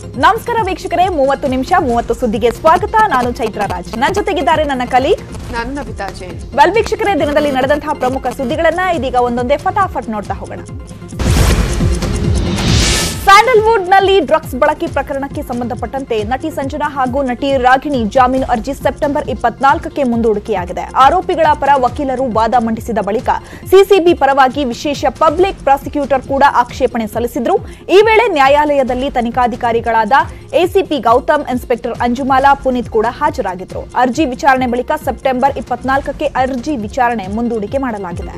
ನಮಸ್ಕಾರ ವೀಕ್ಷಕರೇ ಮೂವತ್ತು ನಿಮಿಷ ಮೂವತ್ತು ಸುದ್ದಿಗೆ ಸ್ವಾಗತ ನಾನು ಚೈತ್ರ ರಾಜ್ ನನ್ನ ಜೊತೆಗಿದ್ದಾರೆ ನನ್ನ ಕಲೀಗ್ ನನ್ನ ನವಿತಾ ಜೈನ್ ವೆಲ್ ವೀಕ್ಷಕರೇ ದಿನದಲ್ಲಿ ನಡೆದಂತಹ ಪ್ರಮುಖ ಸುದ್ದಿಗಳನ್ನ ಇದೀಗ ಒಂದೊಂದೇ ಫಟಾಫಟ್ ನೋಡ್ತಾ ಹೋಗೋಣ ಸ್ಯಾಂಡಲ್ವುಡ್ ನಲ್ಲಿ ಡ್ರಗ್ಸ್ ಬಳಕೆ ಪ್ರಕರಣಕ್ಕೆ ಸಂಬಂಧಪಟ್ಟಂತೆ ನಟಿ ಸಂಜನಾ ಹಾಗೂ ನಟಿ ರಾಗಿಣಿ ಜಾಮೀನು ಅರ್ಜಿ ಸೆಪ್ಟೆಂಬರ್ ಇಪ್ಪತ್ನಾಲ್ಕಕ್ಕೆ ಮುಂದೂಡಿಕೆಯಾಗಿದೆ ಆರೋಪಿಗಳ ಪರ ವಕೀಲರು ವಾದ ಮಂಡಿಸಿದ ಬಳಿಕ ಸಿಸಿಬಿ ಪರವಾಗಿ ವಿಶೇಷ ಪಬ್ಲಿಕ್ ಪ್ರಾಸಿಕ್ಯೂಟರ್ ಕೂಡ ಆಕ್ಷೇಪಣೆ ಸಲ್ಲಿಸಿದ್ರು ಈ ವೇಳೆ ನ್ಯಾಯಾಲಯದಲ್ಲಿ ತನಿಖಾಧಿಕಾರಿಗಳಾದ ಎಸಿಪಿ ಗೌತಮ್ ಇನ್ಸ್ಪೆಕ್ಟರ್ ಅಂಜುಮಾಲಾ ಪುನೀತ್ ಕೂಡ ಹಾಜರಾಗಿದ್ರು ಅರ್ಜಿ ವಿಚಾರಣೆ ಬಳಿಕ ಸೆಪ್ಟೆಂಬರ್ ಇಪ್ಪತ್ನಾಲ್ಕಕ್ಕೆ ಅರ್ಜಿ ವಿಚಾರಣೆ ಮುಂದೂಡಿಕೆ ಮಾಡಲಾಗಿದೆ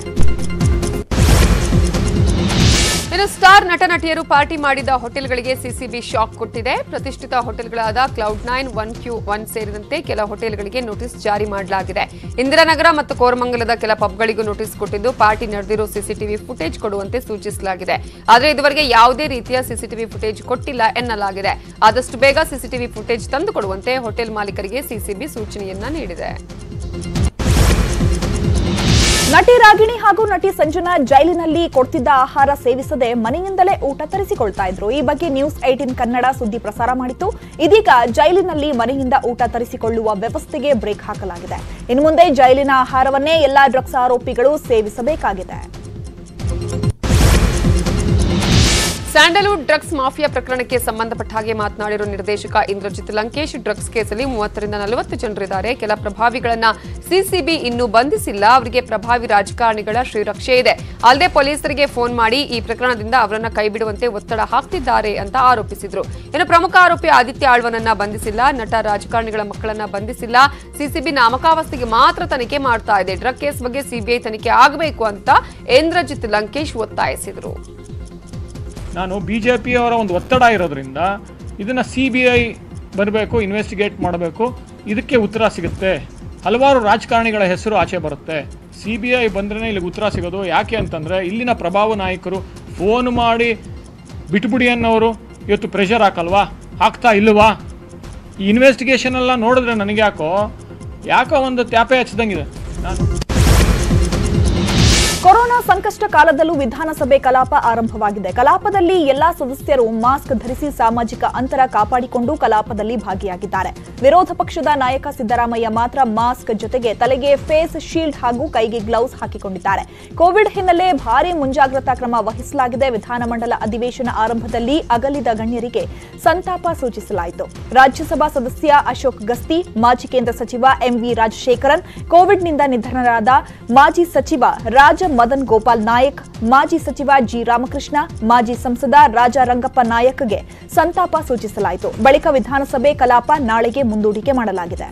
ಇನ್ನು ಸ್ಟಾರ್ ನಟ ನಟಿಯರು ಪಾರ್ಟಿ ಮಾಡಿದ ಹೋಟೆಲ್ಗಳಿಗೆ ಸಿಸಿಬಿ ಶಾಕ್ ಕೊಟ್ಟಿದೆ ಪ್ರತಿಷ್ಠಿತ ಹೋಟೆಲ್ಗಳಾದ Cloud Nine one Q one ಸೇರಿದಂತೆ ಕೆಲ ಹೋಟೆಲ್ಗಳಿಗೆ ನೋಟಿಸ್ ಜಾರಿ ಮಾಡಲಾಗಿದೆ ಇಂದಿರಾನಗರ ಮತ್ತು ಕೋರಮಂಗಲದ ಕೆಲ ಪಬ್ಗಳಿಗೂ ನೋಟಿಸ್ ಕೊಟ್ಟಿದ್ದು ಪಾರ್ಟಿ ನಡೆದಿರೋ ಸಿಸಿಟಿವಿ ಫುಟೇಜ್ ಕೊಡುವಂತೆ ಸೂಚಿಸಲಾಗಿದೆ ಆದರೆ ಇದುವರೆಗೆ ಯಾವುದೇ ರೀತಿಯ ಸಿಸಿಟಿವಿ ಫುಟೇಜ್ ಕೊಟ್ಟಿಲ್ಲ ಎನ್ನಲಾಗಿದೆ ಆದಷ್ಟು ಬೇಗ ಸಿಸಿಟಿವಿ ಫುಟೇಜ್ ತಂದು ಕೊಡುವಂತೆ ಹೋಟೆಲ್ ಮಾಲೀಕರಿಗೆ ಸಿಸಿಬಿ ಸೂಚನೆಯನ್ನ ನೀಡಿದೆ ನಟಿ ರಾಗಿಣಿ ಹಾಗೂ ನಟಿ ಸಂಜನಾ ಜೈಲಿನಲ್ಲಿ ಕೊಡ್ತಿದ್ದ ಆಹಾರ ಸೇವಿಸದೆ ಮನೆಯಿಂದಲೇ ಊಟ ತರಿಸಿಕೊಳ್ತಾ ಇದ್ರು ಈ ಬಗ್ಗೆ ನ್ಯೂಸ್ ಏಟೀನ್ ಕನ್ನಡ ಸುದ್ದಿ ಪ್ರಸಾರ ಮಾಡಿತ್ತು ಇದೀಗ ಜೈಲಿನಲ್ಲಿ ಮನೆಯಿಂದ ಊಟ ತರಿಸಿಕೊಳ್ಳುವ ವ್ಯವಸ್ಥೆಗೆ ಬ್ರೇಕ್ ಹಾಕಲಾಗಿದೆ ಇನ್ನು ಮುಂದೆ ಜೈಲಿನ ಆಹಾರವನ್ನೇ ಎಲ್ಲಾ ಡ್ರಗ್ಸ್ ಆರೋಪಿಗಳು ಸೇವಿಸಬೇಕಾಗಿದೆ ಸ್ಯಾಂಡಲ್ವುಡ್ ಡ್ರಗ್ಸ್ ಮಾಫಿಯಾ ಪ್ರಕರಣಕ್ಕೆ ಸಂಬಂಧಪಟ್ಟ ಹಾಗೆ ಮಾತನಾಡಿರುವ ನಿರ್ದೇಶಕ ಇಂದ್ರಜಿತ್ ಲಂಕೇಶ್ ಡ್ರಗ್ಸ್ ಕೇಸಲ್ಲಿ ಮೂವತ್ತರಿಂದ ನಲವತ್ತು ಜನರಿದ್ದಾರೆ ಕೆಲ ಪ್ರಭಾವಿಗಳನ್ನ ಸಿಸಿಬಿ ಇನ್ನೂ ಬಂಧಿಸಿಲ್ಲ ಅವರಿಗೆ ಪ್ರಭಾವಿ ರಾಜಕಾರಣಿಗಳ ಶ್ರೀರಕ್ಷೆ ಇದೆ ಅಲ್ಲದೆ ಪೊಲೀಸರಿಗೆ ಫೋನ್ ಮಾಡಿ ಈ ಪ್ರಕರಣದಿಂದ ಅವರನ್ನ ಕೈಬಿಡುವಂತೆ ಒತ್ತಡ ಹಾಕ್ತಿದ್ದಾರೆ ಅಂತ ಆರೋಪಿಸಿದ್ರು ಇನ್ನು ಪ್ರಮುಖ ಆರೋಪಿ ಆದಿತ್ಯ ಆಳ್ವನನ್ನ ಬಂಧಿಸಿಲ್ಲ ನಟ ರಾಜಕಾರಣಿಗಳ ಮಕ್ಕಳನ್ನ ಬಂಧಿಸಿಲ್ಲ ಸಿಸಿಬಿ ನಾಮಕಾವಸ್ಥೆಗೆ ಮಾತ್ರ ತನಿಖೆ ಮಾಡ್ತಾ ಇದೆ ಡ್ರಗ್ ಕೇಸ್ ಬಗ್ಗೆ ಸಿಬಿಐ ತನಿಖೆ ಆಗಬೇಕು ಅಂತ ಇಂದ್ರಜಿತ್ ಲಂಕೇಶ್ ಒತ್ತಾಯಿಸಿದ್ರು ನಾನು ಬಿ ಜೆ ಪಿಯವರ ಒಂದು ಒತ್ತಡ ಇರೋದ್ರಿಂದ ಇದನ್ನು ಸಿ ಬಿ ಐ ಬರಬೇಕು ಇನ್ವೆಸ್ಟಿಗೇಟ್ ಮಾಡಬೇಕು ಇದಕ್ಕೆ ಉತ್ತರ ಸಿಗುತ್ತೆ ಹಲವಾರು ರಾಜಕಾರಣಿಗಳ ಹೆಸರು ಆಚೆ ಬರುತ್ತೆ ಸಿ ಬಿ ಐ ಬಂದ್ರೇ ಇಲ್ಲಿಗೆ ಉತ್ತರ ಸಿಗೋದು ಯಾಕೆ ಅಂತಂದರೆ ಇಲ್ಲಿನ ಪ್ರಭಾವ ನಾಯಕರು ಫೋನ್ ಮಾಡಿ ಬಿಟ್ಬಿಡಿ ಅನ್ನೋರು ಇವತ್ತು ಪ್ರೆಷರ್ ಹಾಕಲ್ವಾ ಹಾಕ್ತಾ ಇಲ್ವಾ ಈ ಇನ್ವೆಸ್ಟಿಗೇಷನ್ ಎಲ್ಲ ನೋಡಿದ್ರೆ ನನಗೆ ಯಾಕೋ ಯಾಕೋ ಒಂದು ತ್ಯಾಪೆ ಹಚ್ಚಿದಂಗಿದೆ ನಾನು ಕೊರೋನಾ ಸಂಕಷ್ಟ ಕಾಲದಲ್ಲೂ ವಿಧಾನಸಭೆ ಕಲಾಪ ಆರಂಭವಾಗಿದೆ ಕಲಾಪದಲ್ಲಿ ಎಲ್ಲಾ ಸದಸ್ಯರು ಮಾಸ್ಕ್ ಧರಿಸಿ ಸಾಮಾಜಿಕ ಅಂತರ ಕಾಪಾಡಿಕೊಂಡು ಕಲಾಪದಲ್ಲಿ ಭಾಗಿಯಾಗಿದ್ದಾರೆ ವಿರೋಧ ಪಕ್ಷದ ನಾಯಕ ಸಿದ್ದರಾಮಯ್ಯ ಮಾತ್ರ ಮಾಸ್ಕ್ ಜೊತೆಗೆ ತಲೆಗೆ ಫೇಸ್ ಶೀಲ್ಡ್ ಹಾಗೂ ಕೈಗೆ ಗ್ಲೌಸ್ ಹಾಕಿಕೊಂಡಿದ್ದಾರೆ ಕೋವಿಡ್ ಹಿನ್ನೆಲೆ ಭಾರಿ ಮುಂಜಾಗ್ರತಾ ಕ್ರಮ ವಹಿಸಲಾಗಿದೆ ವಿಧಾನಮಂಡಲ ಅಧಿವೇಶನ ಆರಂಭದಲ್ಲಿ ಅಗಲಿದ ಗಣ್ಯರಿಗೆ ಸಂತಾಪ ಸೂಚಿಸಲಾಯಿತು ರಾಜ್ಯಸಭಾ ಸದಸ್ಯ ಅಶೋಕ್ ಗಸ್ತಿ ಮಾಜಿ ಕೇಂದ್ರ ಸಚಿವ ಎಂವಿ ರಾಜಶೇಖರನ್ ಕೋವಿಡ್ನಿಂದ ನಿಧನರಾದ ಮಾಜಿ ಸಚಿವ ರಾಜ ಮದನ್ ಗೋಪಾಲ್ ನಾಯಕ್ ಮಾಜಿ ಸಚಿವ ಜಿ ರಾಮಕೃಷ್ಣ ಮಾಜಿ ಸಂಸದ ರಾಜ ರಂಗಪ್ಪ ನಾಯಕ್ಗೆ ಸಂತಾಪ ಸೂಚಿಸಲಾಯಿತು ಬಳಿಕ ವಿಧಾನಸಭೆ ಕಲಾಪ ನಾಳೆಗೆ ಮುಂದೂಡಿಕೆ ಮಾಡಲಾಗಿದೆ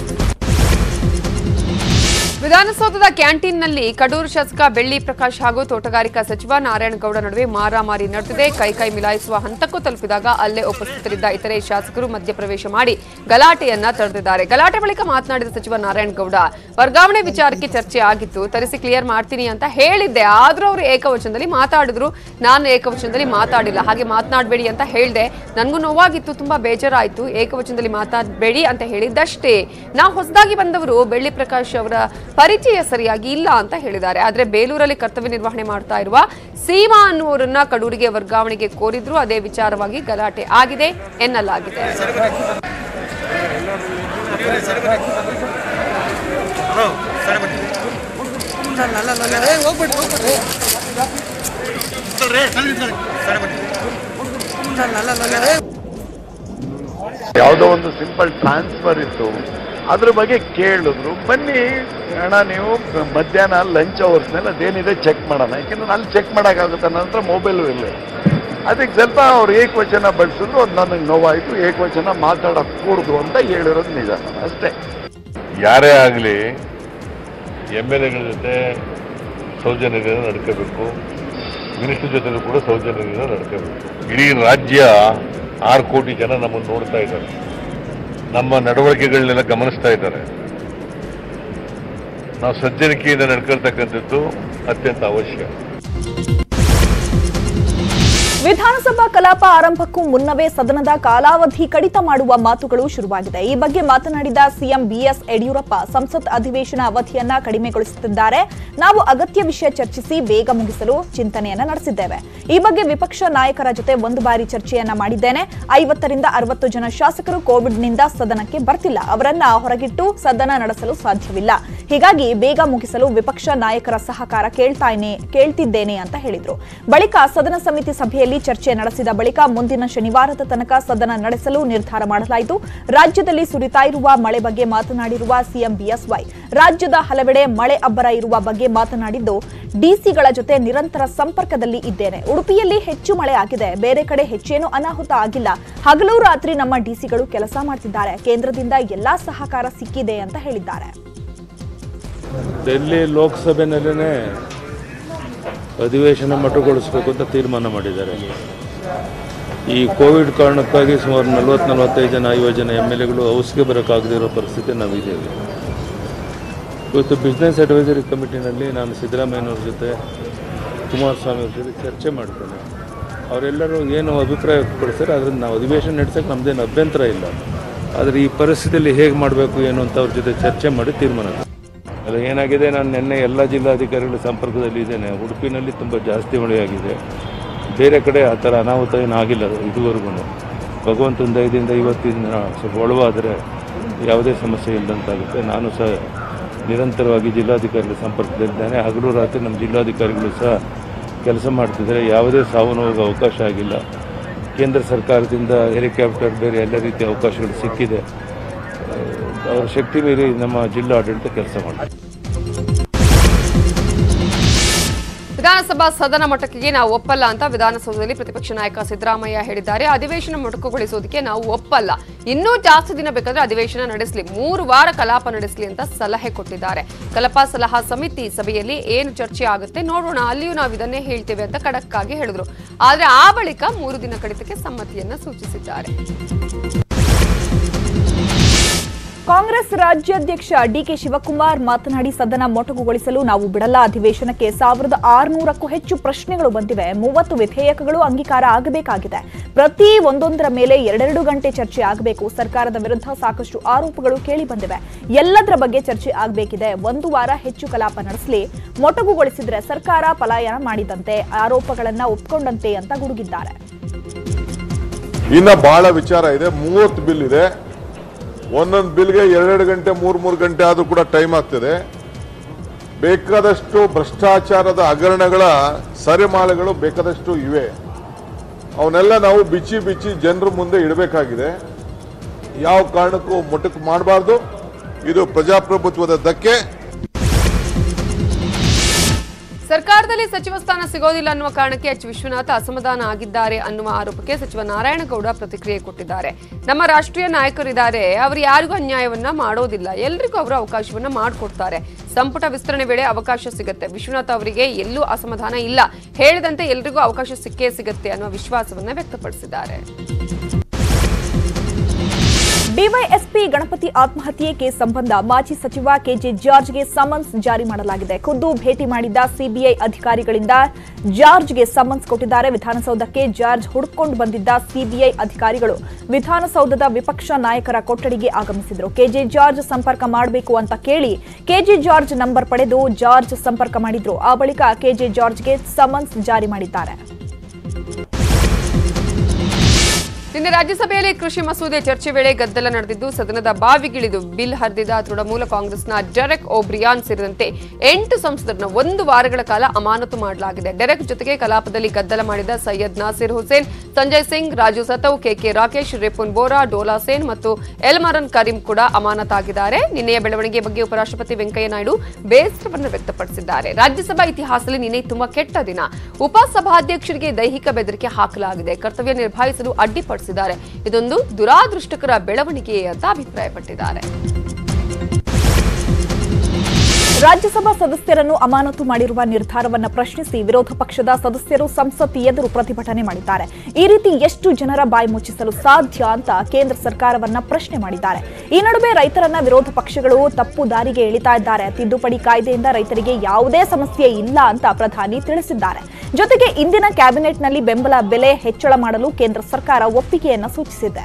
ವಿಧಾನಸೌಧದ ಕ್ಯಾಂಟೀನ್ನಲ್ಲಿ ಕಡೂರು ಶಾಸಕ ಬೆಳ್ಳಿ ಪ್ರಕಾಶ್ ಹಾಗೂ ತೋಟಗಾರಿಕಾ ಸಚಿವ ನಾರಾಯಣಗೌಡ ನಡುವೆ ಮಾರಾಮಾರಿ ನಡೆದಿದೆ ಕೈ ಕೈ ಮಿಲಾಯಿಸುವ ಹಂತಕ್ಕೂ ತಲುಪಿದಾಗ ಅಲ್ಲೇ ಉಪಸ್ಥಿತರಿದ್ದ ಇತರೆ ಶಾಸಕರು ಮಧ್ಯಪ್ರವೇಶ ಮಾಡಿ ಗಲಾಟೆಯನ್ನ ತಡೆದಿದ್ದಾರೆ ಗಲಾಟೆ ಬಳಿಕ ಮಾತನಾಡಿದ ಸಚಿವ ನಾರಾಯಣಗೌಡ ವರ್ಗಾವಣೆ ವಿಚಾರಕ್ಕೆ ಚರ್ಚೆ ಆಗಿತ್ತು ತರಿಸಿ ಕ್ಲಿಯರ್ ಮಾಡ್ತೀನಿ ಅಂತ ಹೇಳಿದ್ದೆ ಆದ್ರೂ ಅವರು ಏಕವಚನದಲ್ಲಿ ಮಾತಾಡಿದ್ರು ನಾನು ಏಕವಚನದಲ್ಲಿ ಮಾತಾಡಿಲ್ಲ ಹಾಗೆ ಮಾತನಾಡಬೇಡಿ ಅಂತ ಹೇಳಿದೆ ನನಗೂ ನೋವಾಗಿತ್ತು ತುಂಬಾ ಬೇಜಾರಾಯಿತು ಏಕವಚನದಲ್ಲಿ ಮಾತಾಡಬೇಡಿ ಅಂತ ಹೇಳಿದ್ದಷ್ಟೇ ನಾವು ಹೊಸದಾಗಿ ಬಂದವರು ಬೆಳ್ಳಿ ಪ್ರಕಾಶ್ ಅವರ ಪರಿಚಯ ಸರಿಯಾಗಿ ಇಲ್ಲ ಅಂತ ಹೇಳಿದ್ದಾರೆ ಆದ್ರೆ ಬೇಲೂರಲ್ಲಿ ಕರ್ತವ್ಯ ನಿರ್ವಹಣೆ ಮಾಡ್ತಾ ಇರುವ ಸೀಮಾ ಅನ್ನುವರನ್ನ ಕಡೂರಿಗೆ ವರ್ಗಾವಣೆಗೆ ಕೋರಿದ್ರು ಅದೇ ವಿಚಾರವಾಗಿ ಗಲಾಟೆ ಆಗಿದೆ ಎನ್ನಲಾಗಿದೆ ಯಾವುದೋ ಒಂದು ಸಿಂಪಲ್ ಟ್ರಾನ್ಸ್ಫರ್ ಇತ್ತು ಅದ್ರ ಬಗ್ಗೆ ಕೇಳಿದ್ರು ಬನ್ನಿ ಅಣ್ಣ ನೀವು ಮಧ್ಯಾಹ್ನ ಲಂಚ್ ಅವರ್ಸ್ನಲ್ಲಿ ಅದೇನಿದೆ ಚೆಕ್ ಮಾಡೋಣ ಯಾಕೆಂದ್ರೆ ಅಲ್ಲಿ ಚೆಕ್ ಮಾಡೋಕ್ಕಾಗುತ್ತೆ ನನ್ನ ಹತ್ರ ಮೊಬೈಲು ಇರಲಿಲ್ಲ ಅದಕ್ಕೆ ಸ್ವಲ್ಪ ಅವ್ರು ಏಕವಚನ ಬಳಸಿದ್ರು ಅದು ನನಗೆ ನೋವಾಯಿತು ಏಕವಚನ ಮಾತಾಡೋಕೆ ಕೂಡ್ದು ಅಂತ ಹೇಳಿರೋದು ನಿಜ ಅಷ್ಟೇ ಯಾರೇ ಆಗಲಿ ಎಮ್ ಎಲ್ ಎಗಳ ಜೊತೆ ಸೌಜನ್ಯದಿಂದ ನಡ್ಕೋಬೇಕು ಮಿನಿಸ್ಟರ್ ಜೊತೆ ಕೂಡ ಸೌಜನ್ಯದಿಂದ ನಡ್ಕೋಬೇಕು ಇಡೀ ರಾಜ್ಯ ಆರು ಕೋಟಿ ಜನ ನಮ್ಮನ್ನು ನೋಡ್ತಾ ಇದ್ದಾರೆ ನಮ್ಮ ನಡವಳಿಕೆಗಳನ್ನೆಲ್ಲ ಗಮನಿಸ್ತಾ ಇದ್ದಾರೆ ನಾವು ಸಜ್ಜನಿಕೆಯಿಂದ ನಡ್ಕೊಳ್ತಕ್ಕಂಥದ್ದು ಅತ್ಯಂತ ಅವಶ್ಯ ವಿಧಾನಸಭಾ ಕಲಾಪ ಆರಂಭಕ್ಕೂ ಮುನ್ನವೇ ಸದನದ ಕಾಲಾವಧಿ ಕಡಿತ ಮಾಡುವ ಮಾತುಗಳು ಶುರುವಾಗಿದೆ ಈ ಬಗ್ಗೆ ಮಾತನಾಡಿದ ಸಿಎಂ ಬಿಎಸ್ ಯಡಿಯೂರಪ್ಪ ಸಂಸತ್ ಅಧಿವೇಶನ ಅವಧಿಯನ್ನ ಕಡಿಮೆಗೊಳಿಸುತ್ತಿದ್ದಾರೆ ನಾವು ಅಗತ್ಯ ವಿಷಯ ಚರ್ಚಿಸಿ ಬೇಗ ಮುಗಿಸಲು ಚಿಂತನೆಯನ್ನ ನಡೆಸಿದ್ದೇವೆ ಈ ಬಗ್ಗೆ ವಿಪಕ್ಷ ನಾಯಕರ ಜೊತೆ ಒಂದು ಬಾರಿ ಚರ್ಚೆಯನ್ನ ಮಾಡಿದ್ದೇನೆ ಐವತ್ತರಿಂದ ಅರವತ್ತು ಜನ ಶಾಸಕರು ಕೋವಿಡ್ನಿಂದ ಸದನಕ್ಕೆ ಬರ್ತಿಲ್ಲ ಅವರನ್ನ ಹೊರಗಿಟ್ಟು ಸದನ ನಡೆಸಲು ಸಾಧ್ಯವಿಲ್ಲ ಹೀಗಾಗಿ ಬೇಗ ಮುಗಿಸಲು ವಿಪಕ್ಷ ನಾಯಕರ ಸಹಕಾರ ಕೇಳ್ತಾನೆ ಕೇಳ್ತಿದ್ದೇನೆ ಅಂತ ಹೇಳಿದ್ರು ಬಳಿಕ ಸದನ ಸಮಿತಿ ಸಭೆಯಲ್ಲಿ ಚರ್ಚೆ ನಡೆಸಿದ ಬಳಿಕ ಮುಂದಿನ ಶನಿವಾರದ ತನಕ ಸದನ ನಡೆಸಲು ನಿರ್ಧಾರ ಮಾಡಲಾಯಿತು ರಾಜ್ಯದಲ್ಲಿ ಸುರಿತಾ ಇರುವ ಮಳೆ ಬಗ್ಗೆ ಮಾತನಾಡಿರುವ ಸಿಎಂ ಬಿಎಸ್ವೈ ರಾಜ್ಯದ ಹಲವೆಡೆ ಮಳೆ ಅಬ್ಬರ ಇರುವ ಬಗ್ಗೆ ಮಾತನಾಡಿದ್ದು ಡಿಸಿಗಳ ಜೊತೆ ನಿರಂತರ ಸಂಪರ್ಕದಲ್ಲಿ ಇದ್ದೇನೆ ಉಡುಪಿಯಲ್ಲಿ ಹೆಚ್ಚು ಮಳೆ ಆಗಿದೆ ಬೇರೆ ಕಡೆ ಹೆಚ್ಚೇನೂ ಅನಾಹುತ ಆಗಿಲ್ಲ ಹಗಲು ರಾತ್ರಿ ನಮ್ಮ ಡಿಸಿಗಳು ಕೆಲಸ ಮಾಡ್ತಿದ್ದಾರೆ ಕೇಂದ್ರದಿಂದ ಎಲ್ಲಾ ಸಹಕಾರ ಸಿಕ್ಕಿದೆ ಅಂತ ಹೇಳಿದ್ದಾರೆ ಡೆಲ್ಲಿ ಲೋಕಸಭೆನಲ್ಲೇ ಅಧಿವೇಶನ ಮೊಟಕುಗೊಳಿಸಬೇಕು ಅಂತ ತೀರ್ಮಾನ ಮಾಡಿದ್ದಾರೆ ಈ ಕೋವಿಡ್ ಕಾರಣಕ್ಕಾಗಿ ಸುಮಾರು ನಲವತ್ತು ನಲವತ್ತೈದು ಜನ ಐವತ್ತು ಜನ ಎಮ್ ಎಲ್ ಎಗಳು ಹೌಸ್ಗೆ ಬರೋಕ್ಕಾಗದೇ ಇರೋ ಪರಿಸ್ಥಿತಿ ನಾವಿದ್ದೇವೆ ಇವತ್ತು ಬಿಸ್ನೆಸ್ ಅಡ್ವೈಸರಿ ಕಮಿಟಿನಲ್ಲಿ ನಾನು ಸಿದ್ದರಾಮಯ್ಯನವ್ರ ಜೊತೆ ಕುಮಾರಸ್ವಾಮಿ ಅವ್ರ ಜೊತೆ ಚರ್ಚೆ ಮಾಡ್ತೇನೆ ಅವರೆಲ್ಲರೂ ಏನು ಅಭಿಪ್ರಾಯ ವ್ಯಕ್ತಪಡಿಸ್ತಾರೆ ಅದರಿಂದ ನಾವು ಅಧಿವೇಶನ ನಡೆಸೋಕ್ಕೆ ನಮ್ಮದೇನು ಅಭ್ಯಂತರ ಇಲ್ಲ ಆದರೆ ಈ ಪರಿಸ್ಥಿತಿಯಲ್ಲಿ ಹೇಗೆ ಮಾಡಬೇಕು ಏನು ಅಂತ ಅವ್ರ ಜೊತೆ ಚರ್ಚೆ ಮಾಡಿ ತೀರ್ಮಾನ ಅಲ್ಲ ಏನಾಗಿದೆ ನಾನು ನಿನ್ನೆ ಎಲ್ಲ ಜಿಲ್ಲಾಧಿಕಾರಿಗಳ ಸಂಪರ್ಕದಲ್ಲಿ ಇದ್ದೇನೆ ಉಡುಪಿನಲ್ಲಿ ತುಂಬ ಜಾಸ್ತಿ ಮಳೆಯಾಗಿದೆ ಬೇರೆ ಕಡೆ ಆ ಥರ ಅನಾಹುತ ಏನು ಆಗಿಲ್ಲ ಇದುವರೆಗೂ ಭಗವಂತನ ದಯದಿಂದ ಇವತ್ತಿನ ದಿನ ಸ್ವಲ್ಪ ಒಳವಾದರೆ ಯಾವುದೇ ಸಮಸ್ಯೆ ಇಲ್ಲದಂತಾಗುತ್ತೆ ನಾನು ಸಹ ನಿರಂತರವಾಗಿ ಜಿಲ್ಲಾಧಿಕಾರಿಗಳ ಸಂಪರ್ಕದಲ್ಲಿದ್ದೇನೆ ಹಗಲು ರಾತ್ರಿ ನಮ್ಮ ಜಿಲ್ಲಾಧಿಕಾರಿಗಳು ಸಹ ಕೆಲಸ ಮಾಡ್ತಿದ್ದಾರೆ ಯಾವುದೇ ಸಾವು ನೋವಿಗೆ ಅವಕಾಶ ಆಗಿಲ್ಲ ಕೇಂದ್ರ ಸರ್ಕಾರದಿಂದ ಹೆಲಿಕಾಪ್ಟರ್ ಬೇರೆ ಎಲ್ಲ ರೀತಿಯ ಅವಕಾಶಗಳು ಸಿಕ್ಕಿದೆ ಅವರ ಶಕ್ತಿ ಮೀರಿ ನಮ್ಮ ಜಿಲ್ಲಾ ಆಡಳಿತ ಕೆಲಸ ಮಾಡ್ತಾರೆ ವಿಧಾನಸಭಾ ಸದನ ಮೊಟಕಿಗೆ ನಾವು ಒಪ್ಪಲ್ಲ ಅಂತ ವಿಧಾನಸೌಧದಲ್ಲಿ ಪ್ರತಿಪಕ್ಷ ನಾಯಕ ಸಿದ್ದರಾಮಯ್ಯ ಹೇಳಿದ್ದಾರೆ ಅಧಿವೇಶನ ಮೊಟಕುಗೊಳಿಸೋದಕ್ಕೆ ನಾವು ಒಪ್ಪಲ್ಲ ಇನ್ನೂ ಜಾಸ್ತಿ ದಿನ ಬೇಕಾದ್ರೆ ಅಧಿವೇಶನ ನಡೆಸಲಿ ಮೂರು ವಾರ ಕಲಾಪ ನಡೆಸಲಿ ಅಂತ ಸಲಹೆ ಕೊಟ್ಟಿದ್ದಾರೆ ಕಲಾಪ ಸಲಹಾ ಸಮಿತಿ ಸಭೆಯಲ್ಲಿ ಏನು ಚರ್ಚೆ ಆಗುತ್ತೆ ನೋಡೋಣ ಅಲ್ಲಿಯೂ ನಾವು ಇದನ್ನೇ ಹೇಳ್ತೇವೆ ಅಂತ ಖಡಕ್ ಆಗಿ ಹೇಳಿದ್ರು ಆದ್ರೆ ಆ ಬಳಿಕ ಮೂರು ದಿನ ಕಡಿತಕ್ಕೆ ಸಮ್ಮತಿಯನ್ನ ಸೂಚಿಸಿದ್ದಾರೆ ಕಾಂಗ್ರೆಸ್ ರಾಜ್ಯಾಧ್ಯಕ್ಷ ಡಿಕೆ ಶಿವಕುಮಾರ್ ಮಾತನಾಡಿ ಸದನ ಮೊಟಕುಗೊಳಿಸಲು ನಾವು ಬಿಡಲ್ಲ ಅಧಿವೇಶನಕ್ಕೆ ಸಾವಿರದ ಆರುನೂರಕ್ಕೂ ಹೆಚ್ಚು ಪ್ರಶ್ನೆಗಳು ಬಂದಿವೆ ಮೂವತ್ತು ವಿಧೇಯಕಗಳು ಅಂಗೀಕಾರ ಆಗಬೇಕಾಗಿದೆ ಪ್ರತಿ ಒಂದೊಂದರ ಮೇಲೆ ಎರಡೆರಡು ಗಂಟೆ ಚರ್ಚೆ ಆಗಬೇಕು ಸರ್ಕಾರದ ವಿರುದ್ಧ ಸಾಕಷ್ಟು ಆರೋಪಗಳು ಕೇಳಿ ಬಂದಿವೆ ಎಲ್ಲದರ ಬಗ್ಗೆ ಚರ್ಚೆ ಆಗಬೇಕಿದೆ ಒಂದು ವಾರ ಹೆಚ್ಚು ಕಲಾಪ ನಡೆಸಲಿ ಮೊಟಕುಗೊಳಿಸಿದ್ರೆ ಸರ್ಕಾರ ಪಲಾಯನ ಮಾಡಿದಂತೆ ಆರೋಪಗಳನ್ನ ಒಪ್ಕೊಂಡಂತೆ ಅಂತ ಗುಡುಗಿದ್ದಾರೆ ಇನ್ನ ಬಹಳ ವಿಚಾರ ಇದೆ ಮೂವತ್ತು ಬಿಲ್ ಇದೆ ಒಂದೊಂದು ಬಿಲ್ಗೆ ಎರಡೆರಡು ಗಂಟೆ ಮೂರ್ ಮೂರು ಗಂಟೆ ಆದ್ರೂ ಕೂಡ ಟೈಮ್ ಆಗ್ತದೆ ಬೇಕಾದಷ್ಟು ಭ್ರಷ್ಟಾಚಾರದ ಹಗರಣಗಳ ಸರಿಮಾಲೆಗಳು ಬೇಕಾದಷ್ಟು ಇವೆ ಅವನ್ನೆಲ್ಲ ನಾವು ಬಿಚ್ಚಿ ಬಿಚ್ಚಿ ಜನರ ಮುಂದೆ ಇಡಬೇಕಾಗಿದೆ ಯಾವ ಕಾರಣಕ್ಕೂ ಮೊಟಕು ಮಾಡಬಾರ್ದು ಇದು ಪ್ರಜಾಪ್ರಭುತ್ವದ ಧಕ್ಕೆ ಸರ್ಕಾರದಲ್ಲಿ ಸಚಿವ ಸ್ಥಾನ ಸಿಗೋದಿಲ್ಲ ಅನ್ನುವ ಕಾರಣಕ್ಕೆ ಎಚ್ ವಿಶ್ವನಾಥ್ ಅಸಮಾಧಾನ ಆಗಿದ್ದಾರೆ ಅನ್ನುವ ಆರೋಪಕ್ಕೆ ಸಚಿವ ನಾರಾಯಣಗೌಡ ಪ್ರತಿಕ್ರಿಯೆ ಕೊಟ್ಟಿದ್ದಾರೆ ನಮ್ಮ ರಾಷ್ಟ್ರೀಯ ನಾಯಕರಿದ್ದಾರೆ ಅವರು ಯಾರಿಗೂ ಅನ್ಯಾಯವನ್ನ ಮಾಡೋದಿಲ್ಲ ಎಲ್ರಿಗೂ ಅವರು ಅವಕಾಶವನ್ನ ಮಾಡಿಕೊಡ್ತಾರೆ ಸಂಪುಟ ವಿಸ್ತರಣೆ ವೇಳೆ ಅವಕಾಶ ಸಿಗುತ್ತೆ ವಿಶ್ವನಾಥ್ ಅವರಿಗೆ ಎಲ್ಲೂ ಅಸಮಾಧಾನ ಇಲ್ಲ ಹೇಳಿದಂತೆ ಎಲ್ರಿಗೂ ಅವಕಾಶ ಸಿಕ್ಕೇ ಸಿಗುತ್ತೆ ಅನ್ನುವ ವಿಶ್ವಾಸವನ್ನ ವ್ಯಕ್ತಪಡಿಸಿದ್ದಾರೆ ಡಿವೈಎಸ್ಪಿ ಗಣಪತಿ ಆತ್ಮಹತ್ಯೆ ಕೇಸ್ ಸಂಬಂಧ ಮಾಜಿ ಸಚಿವ ಕೆಜೆ ಜಾರ್ಜ್ಗೆ ಸಮನ್ಸ್ ಜಾರಿ ಮಾಡಲಾಗಿದೆ ಖುದ್ದು ಭೇಟಿ ಮಾಡಿದ್ದ ಸಿಬಿಐ ಅಧಿಕಾರಿಗಳಿಂದ ಜಾರ್ಜ್ಗೆ ಸಮನ್ಸ್ ಕೊಟ್ಟಿದ್ದಾರೆ ವಿಧಾನಸೌಧಕ್ಕೆ ಜಾರ್ಜ್ ಹುಡುಕೊಂಡು ಬಂದಿದ್ದ ಸಿಬಿಐ ಅಧಿಕಾರಿಗಳು ವಿಧಾನಸೌಧದ ವಿಪಕ್ಷ ನಾಯಕರ ಕೊಠಡಿಗೆ ಆಗಮಿಸಿದರು ಕೆಜೆ ಜಾರ್ಜ್ ಸಂಪರ್ಕ ಮಾಡಬೇಕು ಅಂತ ಕೇಳಿ ಕೆಜೆ ಜಾರ್ಜ್ ನಂಬರ್ ಪಡೆದು ಜಾರ್ಜ್ ಸಂಪರ್ಕ ಮಾಡಿದ್ರು ಆ ಬಳಿಕ ಕೆಜೆ ಜಾರ್ಜ್ಗೆ ಸಮನ್ಸ್ ಜಾರಿ ಮಾಡಿದ್ದಾರೆ ನಿನ್ನೆ ರಾಜ್ಯಸಭೆಯಲ್ಲಿ ಕೃಷಿ ಮಸೂದೆ ಚರ್ಚೆ ವೇಳೆ ಗದ್ದಲ ನಡೆದಿದ್ದು ಸದನದ ಬಾವಿಗಿಳಿದು ಬಿಲ್ ಹರಿದಿದ್ದ ತೃಣಮೂಲ ಕಾಂಗ್ರೆಸ್ನ ಡೆರೆಕ್ ಓಬ್ರಿಯಾನ್ ಸೇರಿದಂತೆ ಎಂಟು ಸಂಸದರನ್ನ ಒಂದು ವಾರಗಳ ಕಾಲ ಅಮಾನತು ಮಾಡಲಾಗಿದೆ ಡೆರೆಕ್ ಜೊತೆಗೆ ಕಲಾಪದಲ್ಲಿ ಗದ್ದಲ ಮಾಡಿದ ಸೈಯದ್ ನಾಸಿರ್ ಹುಸೇನ್ ಸಂಜಯ್ ಸಿಂಗ್ ರಾಜು ಸತವ್ ಕೆಕೆ ರಾಕೇಶ್ ರಿಪುನ್ ಬೋರಾ ಡೋಲಾ ಸೇನ್ ಮತ್ತು ಎಲ್ಮರನ್ ಕರೀಂ ಕೂಡ ಅಮಾನತಾಗಿದ್ದಾರೆ ನಿನ್ನೆಯ ಬೆಳವಣಿಗೆ ಬಗ್ಗೆ ಉಪರಾಷ್ಟ್ರಪತಿ ವೆಂಕಯ್ಯ ನಾಯ್ಡು ಬೇಸರವನ್ನು ವ್ಯಕ್ತಪಡಿಸಿದ್ದಾರೆ ರಾಜ್ಯಸಭಾ ಇತಿಹಾಸದಲ್ಲಿ ನಿನ್ನೆ ತುಂಬಾ ಕೆಟ್ಟ ದಿನ ಉಪಸಭಾಧ್ಯಕ್ಷರಿಗೆ ದೈಹಿಕ ಬೆದರಿಕೆ ಹಾಕಲಾಗಿದೆ ಕರ್ತವ್ಯ ನಿರ್ವಹಿಸಲು ಅಡ್ಡಿಪಡಿಸಿದ್ದಾರೆ ಇದೊಂದು ದುರಾದೃಷ್ಟಕರ ಬೆಳವಣಿಗೆ ಅಂತ ಅಭಿಪ್ರಾಯಪಟ್ಟಿದ್ದಾರೆ ರಾಜ್ಯಸಭಾ ಸದಸ್ಯರನ್ನು ಅಮಾನತು ಮಾಡಿರುವ ನಿರ್ಧಾರವನ್ನ ಪ್ರಶ್ನಿಸಿ ವಿರೋಧ ಪಕ್ಷದ ಸದಸ್ಯರು ಸಂಸತ್ ಎದುರು ಪ್ರತಿಭಟನೆ ಮಾಡಿದ್ದಾರೆ ಈ ರೀತಿ ಎಷ್ಟು ಜನರ ಬಾಯಿ ಮುಚ್ಚಿಸಲು ಸಾಧ್ಯ ಅಂತ ಕೇಂದ್ರ ಸರ್ಕಾರವನ್ನ ಪ್ರಶ್ನೆ ಮಾಡಿದ್ದಾರೆ ಈ ನಡುವೆ ರೈತರನ್ನ ವಿರೋಧ ಪಕ್ಷಗಳು ತಪ್ಪು ದಾರಿಗೆ ಎಳಿತಾ ಇದ್ದಾರೆ ತಿದ್ದುಪಡಿ ಕಾಯ್ದೆಯಿಂದ ರೈತರಿಗೆ ಯಾವುದೇ ಸಮಸ್ಯೆ ಇಲ್ಲ ಅಂತ ಪ್ರಧಾನಿ ತಿಳಿಸಿದ್ದಾರೆ ಜೊತೆಗೆ ಇಂದಿನ ಕ್ಯಾಬಿನೆಟ್ನಲ್ಲಿ ಬೆಂಬಲ ಬೆಲೆ ಹೆಚ್ಚಳ ಮಾಡಲು ಕೇಂದ್ರ ಸರ್ಕಾರ ಒಪ್ಪಿಗೆಯನ್ನ ಸೂಚಿಸಿದೆ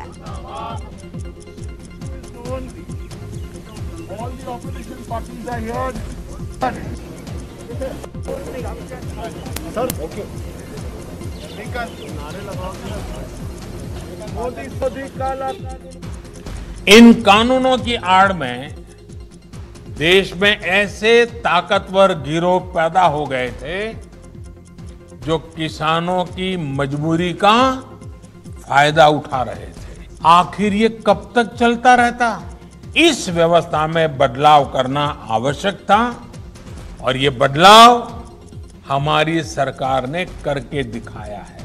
इन कानूनों की आड़ में देश में ऐसे ताकतवर गिरोह पैदा हो गए थे जो किसानों की मजबूरी का फायदा उठा रहे थे आखिर ये कब तक चलता रहता इस व्यवस्था में बदलाव करना आवश्यक था और ये बदलाव हमारी सरकार ने करके दिखाया है